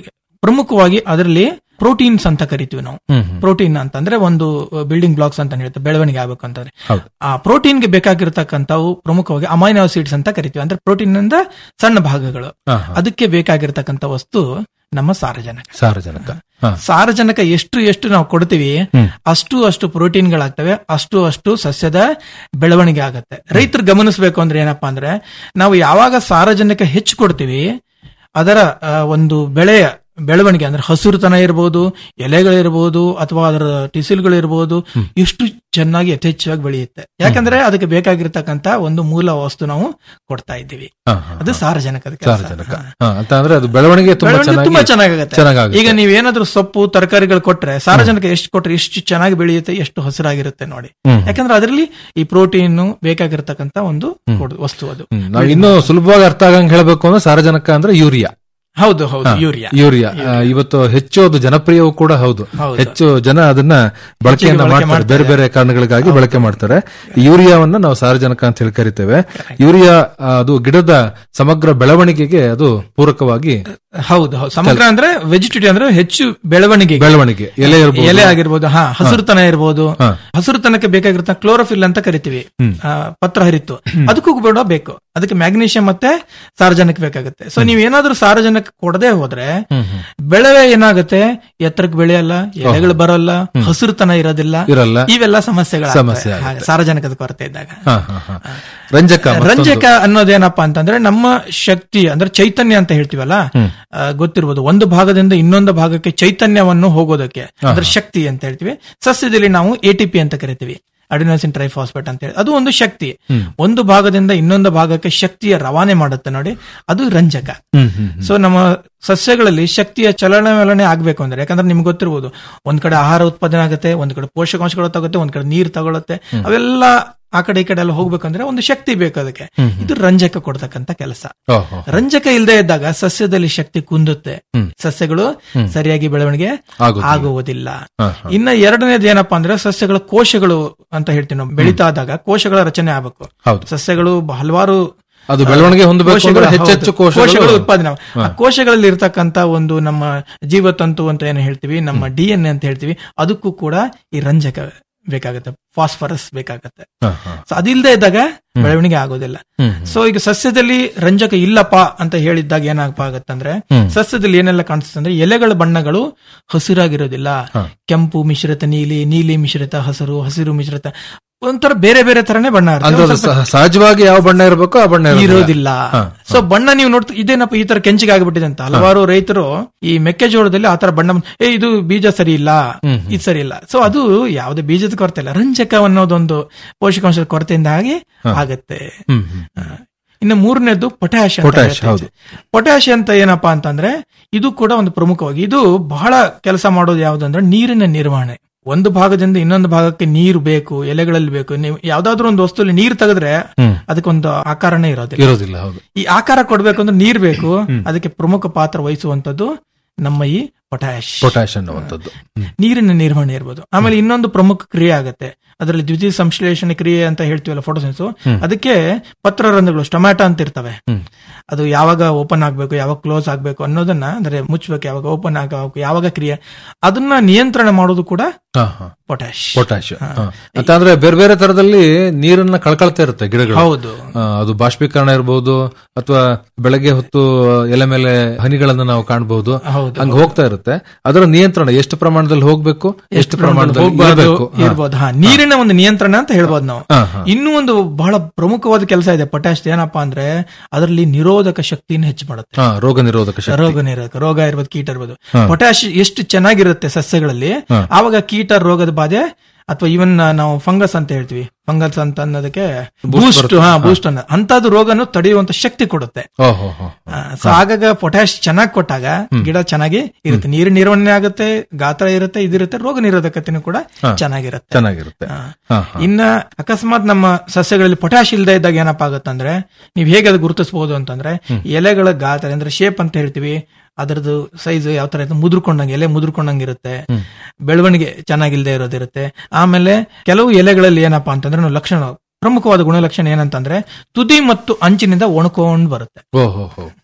Speaker 1: ಪ್ರಮುಖವಾಗಿ ಅದರಲ್ಲಿ ಪ್ರೋಟೀನ್ಸ್ ಅಂತ ಕರಿತೀವಿ ನಾವು
Speaker 23: ಹ್ಮ್, ಹ್ಮ್.
Speaker 1: ಪ್ರೋಟೀನ್ ಅಂತಂದ್ರೆ ಒಂದು ಬಿಲ್ಡಿಂಗ್ ಬ್ಲಾಕ್ಸ್ ಅಂತ ಹೇಳ್ತೀವಿ ಬೆಳವಣಿಗೆ ಆಗ್ಬೇಕು ಅಂತಂದ್ರೆ
Speaker 23: ಹೌದು
Speaker 1: ಆ ಪ್ರೋಟೀನ್ಗೆ ಬೇಕಾಗಿರ್ತಕ್ಕಂಥವು ಪ್ರಮುಖವಾಗಿ ಅಮೈನೋ ಆಸಿಡ್ಸ್ ಅಂತ ಕರಿತೀವಿ ಅಂದ್ರೆ ಪ್ರೋಟೀನ್ ಇಂದ ಸಣ್ಣ ಭಾಗಗಳು
Speaker 23: ಹಾ, ಹಾ.
Speaker 1: ಅದಕ್ಕೆ ಬೇಕಾಗಿರ್ತಕ್ಕಂಥ ವಸ್ತು ನಮ್ಮ ಸಾರಜನಕ
Speaker 23: ಸಾರಜನಕ ಹಾ.
Speaker 1: ಸಾರಜನಕ ಎಷ್ಟು ಎಷ್ಟು ನಾವು ಕೊಡ್ತೀವಿ
Speaker 23: ಹ್ಮ್.
Speaker 1: ಅಷ್ಟು ಅಷ್ಟು ಪ್ರೋಟೀನ್ಗಳಾಗ್ತವೆ ಅಷ್ಟು ಅಷ್ಟು ಸಸ್ಯದ ಬೆಳವಣಿಗೆ ಆಗುತ್ತೆ ರೈತರು ಗಮನಿಸಬೇಕು ಅಂದ್ರೆ ಏನಪ್ಪಾ ಅಂದ್ರೆ ನಾವು ಯಾವಾಗ ಸಾರಜನಕ ಹೆಚ್ಚು ಕೊಡ್ತೀವಿ ಅದರ ಆ, ಒಂದು ಬೆಳೆಯ ಬೆಳವಣಿಗೆ ಅಂದ್ರೆ ಹಸುರುತನ ಇರಬಹುದು ಎಲೆಗಳಿರ್ಬೋದು ಅಥವಾ ಅದರ ಟಿಸಿಲ್ಗಳಿರ್ಬೋದು ಎಷ್ಟು ಚೆನ್ನಾಗಿ ಯಥೇಚ್ಛವಾಗಿ ಬೆಳೆಯುತ್ತೆ ಯಾಕಂದ್ರೆ ಅದಕ್ಕೆ ಬೇಕಾಗಿರ್ತಕ್ಕಂತ ಒಂದು ಮೂಲ ವಸ್ತು ನಾವು ಕೊಡ್ತಾ ಇದ್ದೀವಿ
Speaker 23: ಹಾ, ಹಾ,
Speaker 1: ಅದು ಸಾರಜನಕದ ಕೆಲಸ
Speaker 23: ಸಾರಜನಕ ಹಾ, ಅಂತ ಅಂದ್ರೆ ಅದು ಬೆಳವಣಿಗೆ ತುಂಬಾ
Speaker 1: ಬೆಳವಣಿಗೆ
Speaker 23: ಚೆನ್ನಾಗಿ
Speaker 1: ತುಂಬಾ ಚೆನ್ನಾಗಾಗುತ್ತೆ
Speaker 23: ಚೆನ್ನಾಗಾಗುತ್ತೆ.
Speaker 1: ಈಗ ನೀವ್ ಏನಾದ್ರೂ ಸೊಪ್ಪು ತರಕಾರಿಗಳು ಕೊಟ್ರೆ ಸಾರಜನಕ ಎಷ್ಟು ಕೊಟ್ರೆ ಎಷ್ಟು ಚೆನ್ನಾಗಿ ಬೆಳೆಯುತ್ತೆ ಎಷ್ಟು ಹಸಿರಾಗಿರುತ್ತೆ ನೋಡಿ
Speaker 23: ಹ್ಮ್.
Speaker 1: ಯಾಕಂದ್ರೆ ಅದರಲ್ಲಿ ಈ ಪ್ರೋಟೀನ್ ಬೇಕಾಗಿರ್ತಕ್ಕಂತ ಒಂದು ಕೊಡ್- ವಸ್ತು ಅದು
Speaker 23: ಹ್ಮ್, ನಾವು ಇನ್ನೂ ಸುಲಭವಾಗಿ ಅರ್ಥ ಆಗಂಗ್ ಹೇಳಬೇಕು ಅಂದ್ರೆ ಸಾರಜನಕ ಅಂದ್ರೆ ಯೂರಿಯಾ
Speaker 1: ಹೌದು ಹೌದು
Speaker 23: ಹಾ,
Speaker 1: ಯೂರಿಯಾ
Speaker 23: ಯೂರಿಯಾ ಆ, ಇವತ್ತು ಹೆಚ್ಚು ಅದು ಜನಪ್ರಿಯವೂ ಕೂಡ ಹೌದು
Speaker 1: ಹೌದು.
Speaker 23: ಹೆಚ್ಚು ಜನ ಅದನ್ನ ಬಳಕೆಯನ್ನ
Speaker 1: ಬಳಕೆ
Speaker 23: ಮಾಡ್ತಾರೆ
Speaker 1: ಮಾಡ್ತಾರೆ.
Speaker 23: ಬೇರೆ ಬೇರೆ ಕಾರಣಗಳಿಗಾಗಿ ಬಳಕೆ ಮಾಡ್ತಾರೆ ಈ ಯೂರಿಯಾವನ್ನ ನಾವು ಸಾರಜನಕ ಅಂತ ಹೇಳಿ ಕರಿತೇವೆ ಯೂರಿಯಾ ಆ, ಅದು ಗಿಡದ ಸಮಗ್ರ ಬೆಳವಣಿಗೆಗೆ ಅದು ಪೂರಕವಾಗಿ
Speaker 1: ಹೌದು ಹೌದು ಸಮಗ್ರ ಅಂದ್ರೆ ವೆಜಿಟೇಟಿವ್ ಅಂದ್ರೆ ಹೆಚ್ಚು ಬೆಳವಣಿಗೆ
Speaker 23: ಬೆಳವಣಿಗೆ ಎಲೆ ಇರ್ಬೋದು.
Speaker 1: ಎಲೆ ಆಗಿರ್ಬೋದು ಹಾ ಹಸಿರುತನ ಇರ್ಬೋದು
Speaker 23: ಹಾ.
Speaker 1: ಹಸಿರುತನಕ್ಕೆ ಬೇಕಾಗಿರ್ತ ಕ್ಲೋರೋಫಿಲ್ ಅಂತ ಕರಿತೀವಿ
Speaker 23: ಹ್ಮ್.
Speaker 1: ಆ, ಪತ್ರ ಹರಿತು ಅದಕ್ಕೂ ಕೂಡ ಬೇಕು ಅದಕ್ಕೆ ಮ್ಯಾಗ್ನೀಷಿಯಂ ಮತ್ತೆ ಸಾರಜನಕ ಬೇಕಾಗುತ್ತೆ ಸೊ ನೀವ್ ಏನಾದ್ರೂ ಸಾರಜನಕ ಕೊಡದೆ ಹೋದ್ರೆ
Speaker 23: ಹ್ಮ್, ಹ್ಮ್.
Speaker 1: ಬೆಳೆ ಏನಾಗುತ್ತೆ ಎತ್ತರಕ್ಕೆ ಬೆಳೆಯಲ್ಲ ಎಲೆಗಳು ಬರಲ್ಲ ಹಸಿರುತನ ಇರೋದಿಲ್ಲ
Speaker 23: ಇರಲ್ಲ.
Speaker 1: ಇವೆಲ್ಲ ಸಮಸ್ಯೆಗಳು
Speaker 23: ಸಮಸ್ಯೆ
Speaker 1: ಆಗ್ತವೆ.
Speaker 23: ಆಗುತ್ತೆ.
Speaker 1: ಹಾಗೆ ಸಾರಜನಕದ ಕೊರತೆ ಇದ್ದಾಗ
Speaker 23: ಹಾ, ಹಾ, ಹಾ. ರಂಜಕ ಮತ್ತೊಂದು.
Speaker 1: ರಂಜಕ ಅನ್ನೋದೇನಪ್ಪಾ ಅಂತಂದ್ರೆ ನಮ್ಮ ಶಕ್ತಿ ಅಂದ್ರೆ ಚೈತನ್ಯ ಅಂತ ಹೇಳ್ತೀವಲ್ಲ
Speaker 23: ಹ್ಮ್.
Speaker 1: ಆ, ಗೊತ್ತಿರ್ಬೋದು ಒಂದು ಭಾಗದಿಂದ ಇನ್ನೊಂದು ಭಾಗಕ್ಕೆ ಚೈತನ್ಯವನ್ನು ಹೋಗೋದಕ್ಕೆ ಅಂದ್ರೆ ಶಕ್ತಿ ಅಂತ ಹೇಳ್ತೀವಿ ಸಸ್ಯದಲ್ಲಿ ನಾವು ಎಟಿಪಿ ಅಂತ ಕರಿತೀವಿ ಅಡಿನೋಸಿನ್ ಟ್ರೈಫಾಸ್ಫೇಟ್ ಅಂತ ಹೇಳಿ ಅದು ಒಂದು ಶಕ್ತಿ
Speaker 23: ಹ್ಮ್.
Speaker 1: ಒಂದು ಭಾಗದಿಂದ ಇನ್ನೊಂದು ಭಾಗಕ್ಕೆ ಶಕ್ತಿಯ ರವಾನೆ ಮಾಡುತ್ತೆ ನೋಡಿ ಅದು ರಂಜಕ
Speaker 23: ಹ್ಮ್, ಹ್ಮ್, ಹ್ಮ್.
Speaker 1: ಸೊ ನಮ್ಮ ಸಸ್ಯಗಳಲ್ಲಿ ಶಕ್ತಿಯ ಚಲನವಲನೆ ಆಗ್ಬೇಕು ಅಂದ್ರೆ ಯಾಕಂದ್ರೆ ನಿಮ್ಗೆ ಗೊತ್ತಿರ್ಬೋದು ಒಂದ್ ಕಡೆ ಆಹಾರ ಉತ್ಪಾದನೆ ಆಗುತ್ತೆ ಒಂದ್ ಕಡೆ ಪೋಷಕಾಂಶಗಳು ತಗುತ್ತೆ ಒಂದ್ ಕಡೆ ನೀರು ತಗೊಳುತ್ತೆ ಅವೆಲ್ಲ ಆ ಕಡೆ ಈ ಕಡೆ ಎಲ್ಲ ಹೋಗ್ಬೇಕಂದ್ರೆ ಒಂದು ಶಕ್ತಿ ಬೇಕು ಅದಕ್ಕೆ
Speaker 23: ಹ್ಮ್,
Speaker 1: ಇದು ರಂಜಕ ಕೊಡ್ತಕ್ಕಂತ ಕೆಲಸ
Speaker 23: ಓಹೋ.
Speaker 1: ರಂಜಕ ಇಲ್ಲದೆ ಇದ್ದಾಗ ಸಸ್ಯದಲ್ಲಿ ಶಕ್ತಿ ಕುಂದುತ್ತೆ
Speaker 23: ಹ್ಮ್.
Speaker 1: ಸಸ್ಯಗಳು
Speaker 23: ಹ್ಮ್.
Speaker 1: ಸರಿಯಾಗಿ ಬೆಳವಣಿಗೆ
Speaker 23: ಆಗುದಿಲ್ಲ.
Speaker 1: ಆಗುವುದಿಲ್ಲ
Speaker 23: ಹಾ, ಹಾ.
Speaker 1: ಇನ್ನ ಎರಡನೇದು ಏನಪ್ಪಾ ಅಂದ್ರೆ ಸಸ್ಯಗಳ ಕೋಶಗಳು ಅಂತ ಹೇಳ್ತೀವಿ ನಾವು ಬೆಳೀತಾ ಆದಾಗ ಕೋಶಗಳ ರಚನೆ ಆಗಬೇಕು
Speaker 23: ಹೌದು.
Speaker 1: ಸಸ್ಯಗಳು ಹಲವಾರು
Speaker 23: ಅದು ಬೆಳವಣಿಗೆ ಹೊಂದಬೇಕು ಅಂದ್ರೆ
Speaker 1: ಕೋಶಗಳು-
Speaker 23: ಹೆಚ್ಚೆಚ್ಚು
Speaker 1: ಹೌದು.
Speaker 23: ಕೋಶಗಳು-
Speaker 1: ಕೋಶಗಳು ಉತ್ಪಾದನೆ ಆಗ- ಆ
Speaker 23: ಹಾ.
Speaker 1: ಕೋಶಗಳಲ್ಲಿ ಇರ್ತಕ್ಕಂತ ಒಂದು ನಮ್ಮ ಜೀವತಂತು ಅಂತ ಏನು ಹೇಳ್ತೀವಿ ನಮ್ಮ ಡಿ ಎನ್ ಎ ಅಂತ ಹೇಳ್ತೀವಿ ಅದಕ್ಕೂ ಕೂಡ ಈ ರಂಜಕ ಬೇಕಾಗುತ್ತೆ ಫಾಸ್ಫರಸ್ ಬೇಕಾಗುತ್ತೆ
Speaker 23: ಹಾ, ಹಾ.
Speaker 1: ಸೊ ಅದಿಲ್ಲದೆ ಇದ್ದಾಗ ಬೆಳವಣಿಗೆ ಆಗೋದಿಲ್ಲ
Speaker 23: ಹ್ಮ್.
Speaker 1: ಸೊ ಈಗ ಸಸ್ಯದಲ್ಲಿ ರಂಜಕ ಇಲ್ಲಪ್ಪ ಅಂತ ಹೇಳಿದ್ದಾಗ ಏನಾಗಪ್ಪ ಆಗತ್ತಂದ್ರೆ
Speaker 23: ಹ್ಮ್.
Speaker 1: ಸಸ್ಯದಲ್ಲಿ ಏನೆಲ್ಲ ಕಾಣಿಸ್ತದೆ ಅಂದ್ರೆ ಎಲೆಗಳ ಬಣ್ಣಗಳು ಹಸಿರಾಗಿರೋದಿಲ್ಲ
Speaker 23: ಹಾ.
Speaker 1: ಕೆಂಪು ಮಿಶ್ರಿತ ನೀಲಿ ನೀಲಿ ಮಿಶ್ರಿತ ಹಸಿರು ಹಸಿರು ಮಿಶ್ರಿತ ಒಂಥರ ಬೇರೆ ಬೇರೆ ತರನೇ ಬಣ್ಣ ಇರುತ್ತೆ.
Speaker 23: ಅಂದ್ರೆ ಅದು
Speaker 1: ಒಂದ್ ಸ್ವಲ್ಪ
Speaker 23: ಸಹ- ಸಹಜವಾಗಿ ಯಾವ ಬಣ್ಣ ಇರಬೇಕು ಆ ಬಣ್ಣ
Speaker 1: ಇರೋದಿಲ್ಲ
Speaker 23: ಹಾ,
Speaker 1: ಸೊ ಬಣ್ಣ ನೀವು ನೋಡ್ತಾ ಇದೇನಪ್ಪ ಈ ತರ ಕೆಂಚಿಗೆ ಆಗ್ಬಿಟ್ಟಿದೆ ಅಂತ ಹಲವಾರು ರೈತರು ಈ ಮೆಕ್ಕೆಜೋಳದಲ್ಲಿ ಆ ತರ ಬಣ್ಣ ಬಂದ್- ಏ ಇದು ಬೀಜ ಸರಿ ಇಲ್ಲ
Speaker 23: ಹ್ಮ್,
Speaker 1: ಇದು ಸರಿ ಇಲ್ಲ ಸೊ ಅದು ಯಾವುದೇ ಬೀಜದ ಕೊರತೆ ಇಲ್ಲ ರಂಜಕ ಅನ್ನೋದೊಂದು ಪೋಷಕಾಂಶದ ಕೊರತೆಯಿಂದ ಆಗಿ
Speaker 23: ಹಾ.
Speaker 1: ಆಗತ್ತೆ
Speaker 23: ಹ್ಮ್, ಹ್ಮ್.
Speaker 1: ಇನ್ನು ಮೂರನೇದು ಪೊಟ್ಯಾಶ್ ಅಂತ
Speaker 23: ಪೊಟ್ಯಾಶ್,
Speaker 1: ಹೇಳ್ತೀವಿ.
Speaker 23: ಹೌದು.
Speaker 1: ಪೊಟ್ಯಾಶ್ ಅಂತ ಏನಪ್ಪಾ ಅಂತಂದ್ರೆ ಇದು ಕೂಡ ಒಂದು ಪ್ರಮುಖವಾಗಿ ಇದು ಬಹಳ ಕೆಲಸ ಮಾಡೋದು ಯಾವ್ದಂದ್ರೆ ನೀರಿನ ನಿರ್ವಹಣೆ ಒಂದು ಭಾಗದಿಂದ ಇನ್ನೊಂದು ಭಾಗಕ್ಕೆ ನೀರು ಬೇಕು ಎಲೆಗಳಲ್ಲಿ ಬೇಕು ನೀವು ಯಾವ್ದಾದ್ರು ಒಂದು ವಸ್ತುಲಿ ನೀರು ತೆಗೆದ್ರೆ
Speaker 23: ಹ್ಮ್.
Speaker 1: ಅದಕ್ಕೊಂದು ಆಕಾರನೇ ಇರೋದಿಲ್ಲ
Speaker 23: ಇರೋದಿಲ್ಲ ಹೌದು
Speaker 1: ಈ ಆಕಾರ ಕೊಡ್ಬೇಕು ಅಂದ್ರೆ ನೀರ್ ಬೇಕು ಅದಕ್ಕೆ ಪ್ರಮುಖ ಪಾತ್ರ ವಹಿಸುವಂತದ್ದು ನಮ್ಮ ಈ ಪೊಟ್ಯಾಶ್
Speaker 23: ಪೊಟ್ಯಾಶ್ ಅನ್ನುವಂಥದ್ದು ಹ್ಮ್.
Speaker 1: ನೀರಿನ ನಿರ್ವಹಣೆ ಇರ್ಬೋದು ಆಮೇಲೆ ಇನ್ನೊಂದು ಪ್ರಮುಖ ಕ್ರಿಯೆ ಆಗುತ್ತೆ ಅದರಲ್ಲಿ ದ್ವಿತೀಯ ಸಂಶ್ಲೇಷಣೆ ಕ್ರಿಯೆ ಅಂತ ಹೇಳ್ತೀವಲ್ಲ ಫೋಟೋಸೆನ್ಸ್
Speaker 23: ಹ್ಮ್.
Speaker 1: ಅದಕ್ಕೆ ಪತ್ರರಂಧ್ರಗಳು ಸ್ಟೊಮ್ಯಾಟೊ ಅಂತ ಇರ್ತವೆ
Speaker 23: ಹ್ಮ್.
Speaker 1: ಅದು ಯಾವಾಗ ಓಪನ್ ಆಗ್ಬೇಕು ಯಾವಾಗ ಕ್ಲೋಸ್ ಆಗ್ಬೇಕು ಅನ್ನೋದನ್ನ ಅಂದ್ರೆ ಮುಚ್ಚಬೇಕು ಯಾವಾಗ ಓಪನ್ ಆಗಬೇಕು ಯಾವಾಗ ಕ್ರಿಯೆ ಅದನ್ನ ನಿಯಂತ್ರಣ ಮಾಡೋದು ಕೂಡ
Speaker 23: ಹಾ, ಹಾ.
Speaker 1: ಪೊಟ್ಯಾಶ್
Speaker 23: ಪೊಟ್ಯಾಶ್ ಹಾ. ಅಂತ ಅಂದ್ರೆ ಬೇರೆ ಬೇರೆ ತರದಲ್ಲಿ ನೀರನ್ನ ಕಳ್ಕೊಳ್ತಾ ಇರುತ್ತೆ ಗಿಡಗಳು
Speaker 1: ಹೌದು.
Speaker 23: ಆ, ಅದು ಬಾಷ್ಪೀಕರಣ ಇರಬಹುದು ಅಥವಾ ಬೆಳಗ್ಗೆ ಹೊತ್ತು ಎಲೆ ಮೇಲೆ ಹನಿಗಳನ್ನ ನಾವು ಕಾಣಬಹುದು
Speaker 1: ಹೌದು,
Speaker 23: ಹಂಗ ಹೋಗ್ತಾ ಇರುತ್ತೆ ಅದರ ನಿಯಂತ್ರಣ ಎಷ್ಟು ಪ್ರಮಾಣದಲ್ಲಿ ಹೋಗ್ಬೇಕು ಎಷ್ಟು ಪ್ರಮಾಣದಲ್ಲಿ
Speaker 1: ಹೋಗ್ಬಾರ್ದು,
Speaker 23: ಇರಬೇಕು ಹಾ.
Speaker 1: ಇರ್ಬೋದು ಹಾ ನೀರಿನ ಒಂದು ನಿಯಂತ್ರಣ ಅಂತ ಹೇಳ್ಬೋದು ನಾವು
Speaker 23: ಹಾ, ಹಾ.
Speaker 1: ಇನ್ನೂ ಒಂದು ಬಹಳ ಪ್ರಮುಖವಾದ ಕೆಲಸ ಇದೆ ಪೊಟ್ಯಾಶ್ ಏನಪ್ಪಾ ಅಂದ್ರೆ ಅದರಲ್ಲಿ ನಿರೋಧಕ ಶಕ್ತಿಯನ್ನು ಹೆಚ್ಚು ಮಾಡುತ್ತೆ
Speaker 23: ಹಾ, ರೋಗ ನಿರೋಧಕ ಶಕ್ತಿ
Speaker 1: ರೋಗ ನಿರೋಧಕ ರೋಗ ಇರ್ಬೋದು ಕೀಟ ಇರ್ಬೋದು
Speaker 23: ಹಾ.
Speaker 1: ಪೊಟ್ಯಾಶ್ ಎಷ್ಟು ಚೆನ್ನಾಗಿರುತ್ತೆ ಸಸ್ಯಗಳಲ್ಲಿ
Speaker 23: ಹಾ.
Speaker 1: ಆವಾಗ ಕೀಟ ರೋಗದ ಬಾಧೆ ಅಥವಾ ಇವನ್ ನಾವು ಫಂಗಸ್ ಅಂತ ಹೇಳ್ತೀವಿ ಫಂಗಸ್ ಅಂತ ಅನ್ನೋದಕ್ಕೆ
Speaker 23: Boost
Speaker 1: ಬೂಸ್ಟ್
Speaker 23: ಬರುತ್ತೆ.
Speaker 1: ಹಾ
Speaker 23: ಹಾ.
Speaker 1: ಬೂಸ್ಟ್ ಅನ್ನ ಅಂತದ್ದು ರೋಗನು ತಡೆಯುವಂತ ಶಕ್ತಿ ಕೊಡುತ್ತೆ
Speaker 23: ಓಹೋ ಹೋ.
Speaker 1: ಸೊ ಆಗಾಗ ಪೊಟ್ಯಾಶ್ ಚೆನ್ನಾಗಿ ಕೊಟ್ಟಾಗ ಗಿಡ ಚೆನ್ನಾಗಿ ಇರುತ್ತೆ ನೀರು ನಿರ್ವಹಣೆ ಆಗುತ್ತೆ ಗಾತ್ರ ಇರುತ್ತೆ ಇದಿರುತ್ತೆ ರೋಗ ನಿರೋಧಕತೆನೂ ಕೂಡ
Speaker 23: ಹಾ.
Speaker 1: ಚೆನ್ನಾಗಿರುತ್ತೆ
Speaker 23: ಚೆನ್ನಾಗಿರುತ್ತೆ
Speaker 1: ಹಾ.
Speaker 23: ಹಾ, ಹಾ.
Speaker 1: ಇನ್ನ ಅಕಸ್ಮಾತ್ ನಮ್ಮ ಸಸ್ಯಗಳಲ್ಲಿ ಪೊಟ್ಯಾಶ್ ಇಲ್ಲದೆ ಇದ್ದಾಗ ಏನಪ್ಪಾ ಆಗುತ್ತಂದ್ರೆ ನೀವು ಹೇಗೆ ಅದು ಗುರುತಿಸಬಹುದು ಅಂತಂದ್ರೆ ಎಲೆಗಳ ಗಾತ್ರ ಅಂದ್ರೆ ಶೇಪ್ ಅಂತ ಹೇಳ್ತೀವಿ ಅದರದ್ದು ಸೈಜ್ ಯಾವ ತರ ಇರುತ್ತೆ ಮುದುರ್ಕೊಂಡಂಗೆ ಎಲೆ ಮುದುರ್ಕೊಂಡಂಗೆ ಇರುತ್ತೆ ಬೆಳವಣಿಗೆ ಚೆನ್ನಾಗಿಲ್ದೇ ಇರೋದಿರುತ್ತೆ ಆಮೇಲೆ ಕೆಲವು ಎಲೆಗಳಲ್ಲಿ ಏನಪ್ಪಾ ಅಂತಂದ್ರೆ ನಾವು ಲಕ್ಷಣ ಪ್ರಮುಖವಾದ ಗುಣಲಕ್ಷಣ ಏನಂತಂದ್ರೆ ತುದಿ ಮತ್ತು ಅಂಚಿನಿಂದ ಒಣಕೊಂಡು ಬರುತ್ತೆ
Speaker 23: ಓಹೋ ಹೋ.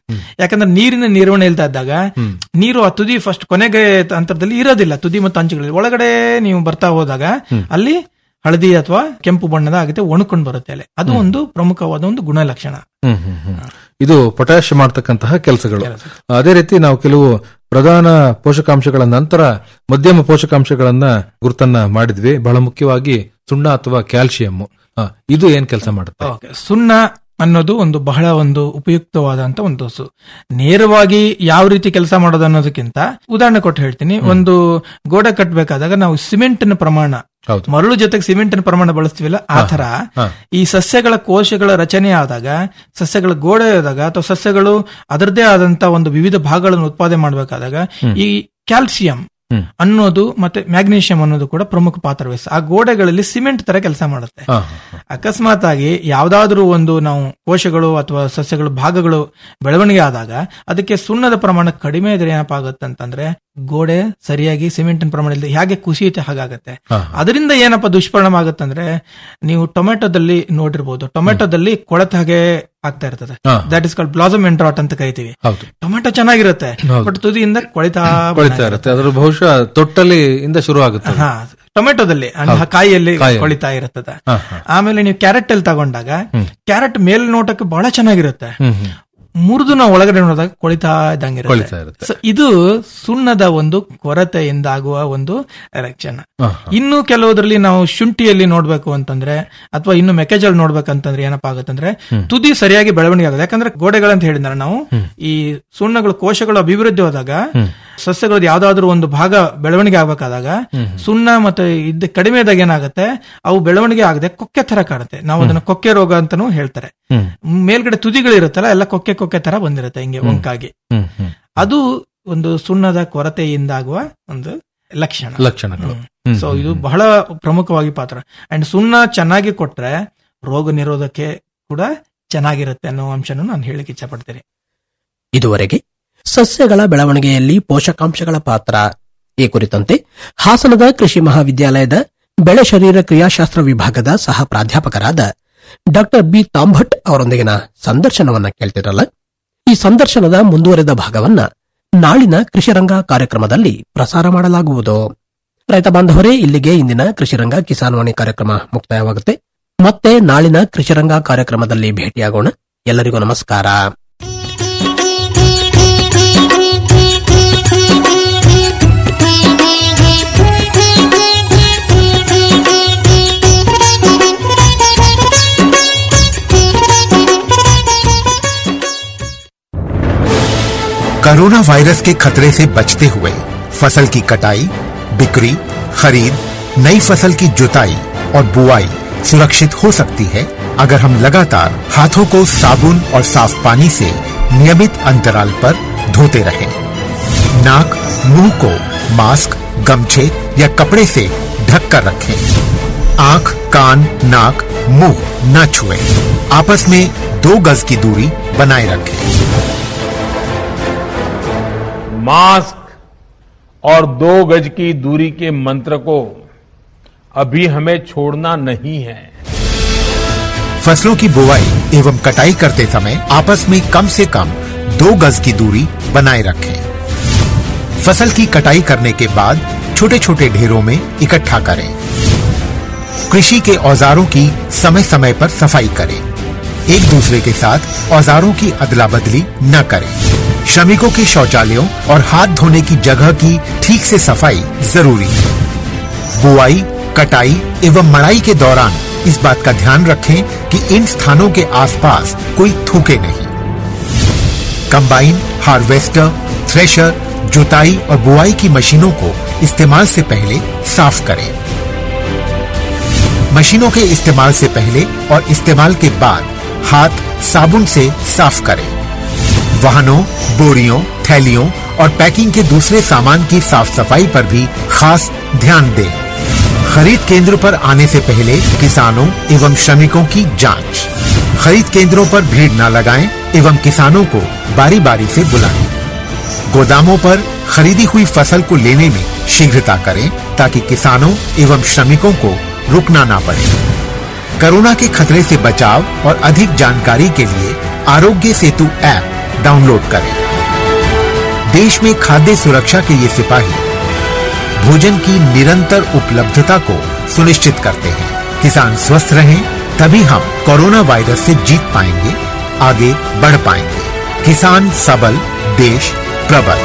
Speaker 1: ಯಾಕಂದ್ರೆ ನೀರಿನ ನಿರ್ವಹಣೆ ಇಲ್ತಾ ಇದ್ದಾಗ ನೀರು ಆ ತುದಿ ಫಸ್ಟ್ ಕೊನೆಗೆ ಅಂತರದಲ್ಲಿ ಇರೋದಿಲ್ಲ ತುದಿ ಮತ್ತು ಅಂಚುಗಳಲ್ಲಿ ಒಳಗಡೆ ನೀವು ಬರ್ತಾ ಹೋದಾಗ ಅಲ್ಲಿ ಹಳದಿ ಅಥವಾ ಕೆಂಪು ಬಣ್ಣದ ಆಗುತ್ತೆ ಒಣಕೊಂಡು ಬರುತ್ತೆ ಅಲ್ಲಿ ಅದು ಒಂದು ಪ್ರಮುಖವಾದ ಒಂದು ಗುಣಲಕ್ಷಣ
Speaker 23: ಹ್ಮ್ ಹ್ಮ್ ಹ್ಮ್. ಇದು ಪೊಟ್ಯಾಶ್ ಮಾಡ್ತಕ್ಕಂತಹ ಕೆಲಸಗಳು ಅದೇ ರೀತಿ ನಾವು ಕೆಲವು ಪ್ರಧಾನ ಪೋಷಕಾಂಶಗಳ ನಂತರ ಮಧ್ಯಮ ಪೋಷಕಾಂಶಗಳನ್ನ ಗುರುತನ್ನ ಮಾಡಿದ್ವಿ ಬಹಳ ಮುಖ್ಯವಾಗಿ ಸುಣ್ಣ ಅಥವಾ ಕ್ಯಾಲ್ಸಿಯಂ ಇದು ಏನ್ ಕೆಲಸ ಮಾಡುತ್ತೆ
Speaker 1: ಓಕೆ. ಸುಣ್ಣ ಅನ್ನೋದು ಒಂದು ಬಹಳ ಒಂದು ಉಪಯುಕ್ತವಾದಂತ ಒಂದು ಸು ನೇರವಾಗಿ ಯಾವ ರೀತಿ ಕೆಲಸ ಮಾಡೋದು ಅನ್ನೋದಕ್ಕಿಂತ ಉದಾಹರಣೆ ಕೊಟ್ಟು ಹೇಳ್ತೀನಿ ಒಂದು ಗೋಡೆ ಕಟ್ಟಬೇಕಾದಾಗ ನಾವು ಸಿಮೆಂಟಿನ ಪ್ರಮಾಣ
Speaker 23: ಹೌದು.
Speaker 1: ಮರಳು ಜೊತೆಗೆ ಸಿಮೆಂಟಿನ ಪ್ರಮಾಣ ಬಳಸ್ತೀವಲ್ಲ ಆ ತರ
Speaker 23: ಹಾ.
Speaker 1: ಈ ಸಸ್ಯಗಳ ಕೋಶಗಳ ರಚನೆ ಆದಾಗ ಸಸ್ಯಗಳ ಗೋಡೆ ಆದಾಗ ಅಥವಾ ಸಸ್ಯಗಳು ಅದರದೇ ಆದಂತ ಒಂದು ವಿವಿಧ ಭಾಗಗಳನ್ನು ಉತ್ಪಾದನೆ ಮಾಡಬೇಕಾದಾಗ ಈ ಕ್ಯಾಲ್ಸಿಯಂ
Speaker 23: ಹ್ಮ್.
Speaker 1: ಅನ್ನೋದು ಮತ್ತೆ ಮ್ಯಾಗ್ನೀಷಿಯಂ ಅನ್ನೋದು ಕೂಡ ಪ್ರಮುಖ ಪಾತ್ರ ವಹಿಸುತ್ತೆ ಆ ಗೋಡೆಗಳಲ್ಲಿ ಸಿಮೆಂಟ್ ತರ ಕೆಲಸ ಮಾಡುತ್ತೆ
Speaker 23: ಹಾ,
Speaker 1: ಅಕಸ್ಮಾತ್ ಆಗಿ ಯಾವ್ದಾದ್ರೂ ಒಂದು ನಾವು ಕೋಶಗಳು ಅಥವಾ ಸಸ್ಯಗಳ ಭಾಗಗಳು ಬೆಳವಣಿಗೆ ಆದಾಗ ಅದಕ್ಕೆ ಸುಣ್ಣದ ಪ್ರಮಾಣ ಕಡಿಮೆ ಇದ್ರೆ ಏನಪ್ಪಾ ಆಗುತ್ತೆ ಅಂತಂದ್ರೆ ಗೋಡೆ ಸರಿಯಾಗಿ ಸಿಮೆಂಟಿನ ಪ್ರಮಾಣ ಇಲ್ಲದೆ ಹೇಗೆ ಕುಸಿಯುತ್ತೆ ಹಾಗಾಗತ್ತೆ
Speaker 23: ಹಾ.
Speaker 1: ಅದರಿಂದ ಏನಪ್ಪ ದುಷ್ಪರಿಣಾಮ ಆಗುತ್ತಂದ್ರೆ ನೀವು ಟೊಮೆಟೊದಲ್ಲಿ ನೋಡಿರ್ಬೋದು ಟೊಮೆಟೊದಲ್ಲಿ ಕೊಳೆತ ಹಾಗೆ ಆಗ್ತಾ ಇರ್ತದೆ
Speaker 23: ಹಾ.
Speaker 1: ದಟ್ ಇಸ್ ಕಾಲ್ಡ್ ಬ್ಲಾಸಮ್ ಎಂಟ್ರಾಟ್ ಅಂತ ಕರಿತೀವಿ
Speaker 23: ಹೌದು
Speaker 1: ಟೊಮೆಟೊ ಚೆನ್ನಾಗಿರುತ್ತೆ
Speaker 23: ಹೌದು.
Speaker 1: ಬಟ್ ತುದಿಯಿಂದ ಕೊಳಿತಾ
Speaker 23: ಕೊಳಿತಾ ಇರುತ್ತೆ ಅದ್ರ ಬಹುಶಃ ತೊಟ್ಟಲಿ ಇಂದ ಶುರು ಆಗುತ್ತೆ ಅದು.
Speaker 1: ಹಾ ಟೊಮೆಟೊದಲ್ಲಿ ಅಂದ್ರೆ
Speaker 23: ಹೌದು.
Speaker 1: ಕಾಯಿಯಲ್ಲಿ
Speaker 23: ಕಾಯಲ್ಲಿ.
Speaker 1: ಕೊಳಿತಾ ಇರುತ್ತದೆ
Speaker 23: ಹಾ, ಹಾ.
Speaker 1: ಆಮೇಲೆ ನೀವು ಕ್ಯಾರೆಟ್ ಅಲ್ಲಿ ತಗೊಂಡಾಗ ಕ್ಯಾರೆಟ್ ಮೇಲ್ ನೋಟಕ್ಕೆ ಬಹಳ ಚೆನ್ನಾಗಿರುತ್ತೆ
Speaker 23: ಹ್ಮ್ ಹ್ಮ್
Speaker 1: ಮುರಿದು ನಾವು ಒಳಗಡೆ ನೋಡಿದಾಗ ಕೊಳಿತಾ ಇದ್ದಂಗೆ
Speaker 23: ಕೊಳಿತಾ ಇರುತ್ತೆ.
Speaker 1: So, ಇದು ಸುಣ್ಣದ ಒಂದು ಕೊರತೆಯಿಂದ ಆಗುವ ಒಂದು ಲಕ್ಷಣ
Speaker 23: ಹಾ,
Speaker 1: ಇನ್ನು ಕೆಲವುದ್ರಲ್ಲಿ ನಾವು ಶುಂಠಿಯಲ್ಲಿ ನೋಡ್ಬೇಕು ಅಂತಂದ್ರೆ ಅಥವಾ ಇನ್ನು ಮೆಕ್ಕೆಜೋಳ ನೋಡ್ಬೇಕಂತಂದ್ರೆ ಏನಪ್ಪಾ ಆಗುತ್ತಂದ್ರೆ ತುದಿ ಸರಿಯಾಗಿ ಬೆಳವಣಿಗೆ ಆಗುತ್ತೆ ಯಾಕಂದ್ರೆ ಗೋಡೆಗಳಂತ ಹೇಳಿದ್ರೆ ನಾವು ಈ ಸುಣ್ಣಗಳು ಕೋಶಗಳು ಅಭಿವೃದ್ಧಿ ಹೋದಾಗ ಸಸ್ಯಗಳದ್ದು ಯಾವ್ದಾದ್ರು ಒಂದು ಭಾಗ ಬೆಳವಣಿಗೆ ಆಗ್ಬೇಕಾದಾಗ ಸುಣ್ಣ ಮತ್ತೆ ಇದ್ದ ಕಡಿಮೆ ಇದ್ದಾಗ ಏನಾಗುತ್ತೆ ಅವು ಬೆಳವಣಿಗೆ ಆಗದೆ ಕೊಕ್ಕೆ ತರ ಕಾಣುತ್ತೆ ನಾವು ಅದನ್ನ ಕೊಕ್ಕೆ ರೋಗ ಅಂತಾನೂ ಹೇಳ್ತಾರೆ
Speaker 23: ಹ್ಮ್.
Speaker 1: ಮೇಲ್ಗಡೆ ತುದಿಗಳು ಇರುತ್ತಲ್ಲ ಎಲ್ಲ ಕೊಕ್ಕೆ ಕೊಕ್ಕೆ ತರ ಬಂದಿರುತ್ತೆ ಹಿಂಗೆ ಒಂಕಾಗಿ
Speaker 23: ಹ್ಮ್ ಹ್ಮ್
Speaker 1: ಅದು ಒಂದು ಸುಣ್ಣದ ಕೊರತೆಯಿಂದಾಗುವ ಒಂದು ಲಕ್ಷಣ
Speaker 23: ಲಕ್ಷಣಗಳು ಹ್ಮ್,
Speaker 1: ಸೊ ಇದು ಬಹಳ ಪ್ರಮುಖವಾಗಿ ಪಾತ್ರ ಅಂಡ್ ಸುಣ್ಣ ಚೆನ್ನಾಗಿ ಕೊಟ್ರೆ ರೋಗ ನಿರೋಧಕ್ಕೆ ಕೂಡ ಚೆನ್ನಾಗಿರುತ್ತೆ ಅನ್ನೋ ಅಂಶನೂ ನಾನು ಹೇಳಿಕ್ಕೆ ಇಚ್ಛಪಡ್ತೇನೆ
Speaker 22: ಇದುವರೆಗೆ ಸಸ್ಯಗಳ ಬೆಳವಣಿಗೆಯಲ್ಲಿ ಪೋಷಕಾಂಶಗಳ ಪಾತ್ರ ಈ ಕುರಿತಂತೆ ಹಾಸನದ ಕೃಷಿ ಮಹಾವಿದ್ಯಾಲಯದ ಬೆಳೆ ಶರೀರ ಕ್ರಿಯಾಶಾಸ್ತ್ರ ವಿಭಾಗದ ಸಹ ಪ್ರಾಧ್ಯಾಪಕರಾದ ಡಾಕ್ಟರ್ ಬಿ ತಾಂಭಟ್ ಅವರೊಂದಿಗಿನ ಸಂದರ್ಶನವನ್ನ ಕೇಳ್ತಿರಲ್ಲ ಈ ಸಂದರ್ಶನದ ಮುಂದುವರೆದ ಭಾಗವನ್ನ ನಾಳಿನ ಕೃಷಿರಂಗ ಕಾರ್ಯಕ್ರಮದಲ್ಲಿ ಪ್ರಸಾರ ಮಾಡಲಾಗುವುದು ರೈತ ಬಾಂಧವರೇ ಇಲ್ಲಿಗೆ ಇಂದಿನ ಕೃಷಿರಂಗ ಕಿಸಾನ್ವಾಣಿ ಕಾರ್ಯಕ್ರಮ ಮುಕ್ತಾಯವಾಗುತ್ತೆ ಮತ್ತೆ ನಾಳಿನ ಕೃಷಿರಂಗ ಕಾರ್ಯಕ್ರಮದಲ್ಲಿ ಭೇಟಿಯಾಗೋಣ ಎಲ್ಲರಿಗೂ ನಮಸ್ಕಾರ
Speaker 2: कोरोना वायरस के खतरे से बचते हुए फसल की कटाई बिक्री खरीद नई फसल की जुताई और बुआई सुरक्षित हो सकती है अगर हम लगातार हाथों को साबुन और साफ पानी से नियमित अंतराल पर धोते रहें। नाक मुंह को मास्क गमछे या कपड़े से ढक कर रखें आंख कान नाक मुंह न छुएं। आपस में दो गज की दूरी बनाए रखें
Speaker 3: मास्क और दो गज की दूरी के मंत्र को अभी हमें छोड़ना नहीं है
Speaker 2: फसलों की बुवाई एवं कटाई करते समय आपस में कम से कम दो गज की दूरी बनाए रखें फसल की कटाई करने के बाद छोटे छोटे ढेरों में इकट्ठा करें कृषि के औजारों की समय समय पर सफाई करें एक दूसरे के साथ औजारों की अदला बदली न करें श्रमिकों के शौचालयों और हाथ धोने की जगह की ठीक से सफाई जरूरी है बुआई कटाई एवं मड़ाई के दौरान इस बात का ध्यान रखें कि इन स्थानों के आसपास कोई थूके नहीं कंबाइन हार्वेस्टर थ्रेशर जुताई और बुआई की मशीनों को इस्तेमाल से पहले साफ करें मशीनों के इस्तेमाल से पहले और इस्तेमाल के बाद हाथ साबुन से साफ करें वाहनों बोरियों थैलियों और पैकिंग के दूसरे सामान की साफ सफाई पर भी खास ध्यान दें खरीद केंद्र पर आने से पहले किसानों एवं श्रमिकों की जांच खरीद केंद्रों पर भीड़ न लगाएं एवं किसानों को बारी बारी से बुलाएं गोदामों पर खरीदी हुई फसल को लेने में शीघ्रता करें ताकि किसानों एवं श्रमिकों को रुकना ना पड़े कोरोना के खतरे से बचाव और अधिक जानकारी के लिए आरोग्य सेतु ऐप डाउनलोड करें देश में खाद्य सुरक्षा के ये सिपाही भोजन की निरंतर उपलब्धता को सुनिश्चित करते हैं किसान स्वस्थ रहें तभी हम कोरोना वायरस से जीत पाएंगे आगे बढ़ पाएंगे किसान सबल देश प्रबल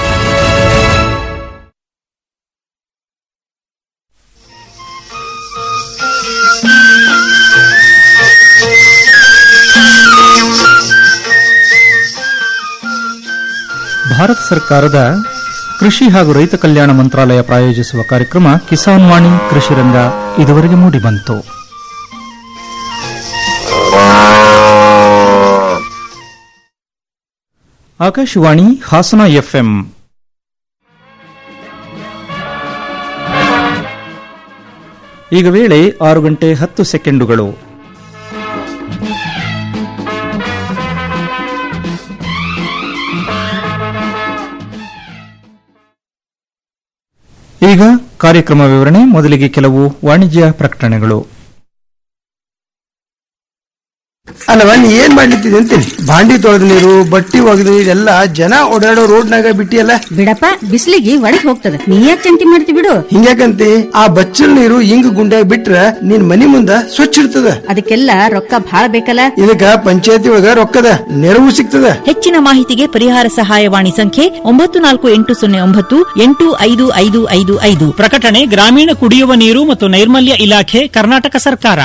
Speaker 4: ಭಾರತ ಸರ್ಕಾರದ ಕೃಷಿ ಹಾಗೂ ರೈತ ಕಲ್ಯಾಣ ಮಂತ್ರಾಲಯ ಪ್ರಾಯೋಜಿಸುವ ಕಾರ್ಯಕ್ರಮ ಕಿಸಾನ್ ವಾಣಿ ಕೃಷಿ ರಂಗ ಇದುವರೆಗೆ ಮೂಡಿಬಂತು ಆಕಾಶವಾಣಿ ಹಾಸನ ಎಫ್ಎಂ ಈಗ ವೇಳೆ ಆರು ಗಂಟೆ ಹತ್ತು ಸೆಕೆಂಡುಗಳು ಈಗ ಕಾರ್ಯಕ್ರಮ ವಿವರಣೆ ಮೊದಲಿಗೆ ಕೆಲವು ವಾಣಿಜ್ಯ ಪ್ರಕಟಣೆಗಳು
Speaker 5: ಅಲ್ಲವ ನೀ ಏನ್ ಮಾಡ್ಲಿತ್ತಿದೆ ಅಂತೀನಿ ಬಾಂಡಿ ತೊಳೆದ ನೀರು ಬಟ್ಟಿ ಒಗೆದ ನೀರೆಲ್ಲ ಜನ ಓಡಾಡೋ ರೋಡ್ನಾಗ ಬಿಟ್ಟಿಯಲ್ಲ
Speaker 6: ಬಿಡಪ್ಪ ಬಿಸಿಲಿಗೆ ಒಳಗ್ ಹೋಗ್ತದ ನೀ ಯಾಕೆ ಚಿಂತೆ ಮಾಡ್ತಿ ಬಿಡು
Speaker 5: ಹಿಂಗ್ಯಾಕಂತಿ ಆ ಬಚ್ಚಲ್ ನೀರು ಹಿಂಗ್ ಗುಂಡ್ಯಾಗ ಬಿಟ್ರ ನಿನ್ ಮನಿ ಮುಂದ ಸ್ವಚ್ಛ ಇರ್ತದ
Speaker 6: ಅದಕ್ಕೆಲ್ಲ ರೊಕ್ಕ ಭಾಳ ಬೇಕಲ್ಲ
Speaker 5: ಇದಕ್ಕ ಪಂಚಾಯತಿ ಒಳಗ ರೊಕ್ಕದ ನೆರವು ಸಿಗ್ತದ
Speaker 14: ಹೆಚ್ಚಿನ ಮಾಹಿತಿಗೆ ಪರಿಹಾರ ಸಹಾಯವಾಣಿ ಸಂಖ್ಯೆ ಒಂಬತ್ತು ನಾಲ್ಕು ಎಂಟು ಸೊನ್ನೆ ಒಂಬತ್ತು ಎಂಟು ಐದು ಐದು ಐದು ಐದು
Speaker 24: ಪ್ರಕಟಣೆ ಗ್ರಾಮೀಣ ಕುಡಿಯುವ ನೀರು ಮತ್ತು ನೈರ್ಮಲ್ಯ ಇಲಾಖೆ ಕರ್ನಾಟಕ ಸರ್ಕಾರ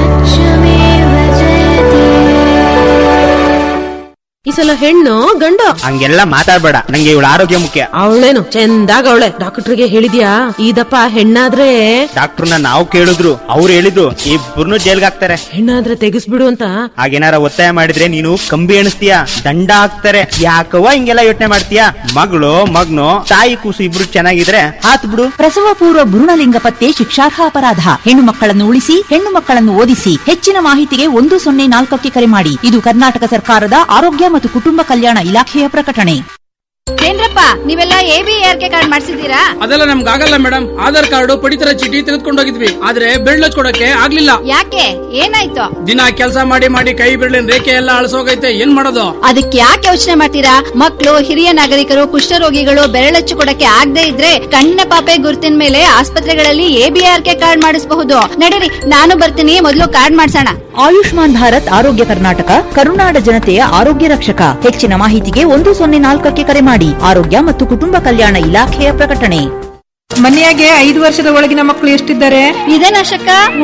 Speaker 12: ಈ ಸಲ ಹೆಣ್ಣು ಗಂಡು
Speaker 25: ಹಂಗೆಲ್ಲ ಮಾತಾಡ್ಬೇಡ ನಂಗೆ ಇವಳ ಆರೋಗ್ಯ ಮುಖ್ಯ
Speaker 12: ಅವಳೇನು ಚಂದಾಗ ಅವಳೆ ಡಾಕ್ಟರ್ಗೆ ಹೇಳಿದ್ಯಾ ಇದಪ್ಪ ಹೆಣ್ಣಾದ್ರೆ
Speaker 25: ಡಾಕ್ಟರ್ನ ನಾವು ಕೇಳಿದ್ರು ಅವ್ರು ಹೇಳಿದ್ರು ಇಬ್ಬರನ್ನು ಜೈಲ್ಗೆ ಹಾಕ್ತಾರೆ
Speaker 12: ಹೆಣ್ಣಾದ್ರೆ ತೆಗಿಸ್ಬಿಡು ಅಂತ
Speaker 25: ಹಾಗೇನಾರ ಒತ್ತಾಯ ಮಾಡಿದ್ರೆ ನೀನು ಕಂಬಿ ಎಣಿಸ್ತೀಯ ದಂಡ ಹಾಕ್ತಾರೆ ಯಾಕವ್ವ ಹಿಂಗೆಲ್ಲ ಯೋಚನೆ ಮಾಡ್ತೀಯ ಮಗಳು ಮಗ್ನು ತಾಯಿ ಕೂಸು ಇಬ್ರು ಚೆನ್ನಾಗಿದ್ರೆ ಹಾತ್ ಬಿಡು
Speaker 14: ಪ್ರಸವ ಪೂರ್ವ ಭ್ರೂಣಲಿಂಗ ಪತ್ತೆ ಶಿಕ್ಷಾರ್ಹ ಅಪರಾಧ ಹೆಣ್ಣು ಮಕ್ಕಳನ್ನು ಉಳಿಸಿ ಹೆಣ್ಣು ಮಕ್ಕಳನ್ನು ಓದಿಸಿ ಹೆಚ್ಚಿನ ಮಾಹಿತಿಗೆ ಒಂದು ಸೊನ್ನೆ ನಾಲ್ಕಕ್ಕೆ ಕರೆ ಮಾಡಿ ಇದು ಕರ್ನಾಟಕ ಸರ್ಕಾರದ ಆರೋಗ್ಯ ಮತ್ತು ಕುಟುಂಬ ಕಲ್ಯಾಣ ಇಲಾಖೆಯ ಪ್ರಕಟಣೆ
Speaker 13: ಏನ್ರಪ್ಪ ನೀವೆಲ್ಲ A B R K card ಮಾಡ್ಸಿದ್ದೀರಾ
Speaker 18: ಅದೆಲ್ಲ ನಮ್ಗಾಗಲ್ಲ ಮೇಡಮ್ ಆಧಾರ್ ಕಾರ್ಡ್ ಪಡಿತರ ಚೀಟಿ ತೆಗೆದುಕೊಂಡು ಹೋಗಿದ್ವಿ ಆದ್ರೆ ಬೆರಳು ಕೊಡಕ್ಕೆ ಆಗ್ಲಿಲ್ಲ
Speaker 13: ಯಾಕೆ ಏನಾಯ್ತು
Speaker 18: ದಿನ ಕೆಲಸ ಮಾಡಿ ಮಾಡಿ ಕೈ ಬೆರಳಿನ ರೇಖೆ ಎಲ್ಲ ಅಳಸೋಗೈತೆ ಏನ್ ಮಾಡೋದು
Speaker 13: ಅದಕ್ಕೆ ಯಾಕೆ ಯೋಚನೆ ಮಾಡ್ತೀರಾ ಮಕ್ಕಳು ಹಿರಿಯ ನಾಗರಿಕರು ಕುಷ್ಠರೋಗಿಗಳು ಬೆರಳಚ್ಚು ಕೊಡಕ್ಕೆ ಆಗದೆ ಇದ್ರೆ ಕಣ್ಣ ಪಾಪೆ ಗುರುತಿನ ಮೇಲೆ ಆಸ್ಪತ್ರೆಗಳಲ್ಲಿ ಎಬಿಆರ್ ಕೆ ಕಾರ್ಡ್ ಮಾಡಿಸಬಹುದು ನಡೀರಿ ನಾನು ಬರ್ತೀನಿ ಮೊದಲು ಕಾರ್ಡ್ ಮಾಡ್ಸೋಣ
Speaker 14: ಆಯುಷ್ಮಾನ್ ಭಾರತ್ ಆರೋಗ್ಯ ಕರ್ನಾಟಕ ಕರುನಾಡ ಜನತೆಯ ಆರೋಗ್ಯ ರಕ್ಷಕ ಹೆಚ್ಚಿನ ಮಾಹಿತಿಗೆ ಒಂದು ಸೊನ್ನೆ ನಾಲ್ಕಕ್ಕೆ ಕರೆ ಮಾಡಿ ಆರೋಗ್ಯ ಮತ್ತು ಕುಟುಂಬ ಕಲ್ಯಾಣ ಇಲಾಖೆಯ ಪ್ರಕಟಣೆ
Speaker 12: ಮನೆಯಾಗೆ ಐದು ವರ್ಷದ ಒಳಗಿನ ಮಕ್ಕಳು ಎಷ್ಟಿದ್ದಾರೆ
Speaker 13: ಇದೇನಾ ಶಕ್ಕ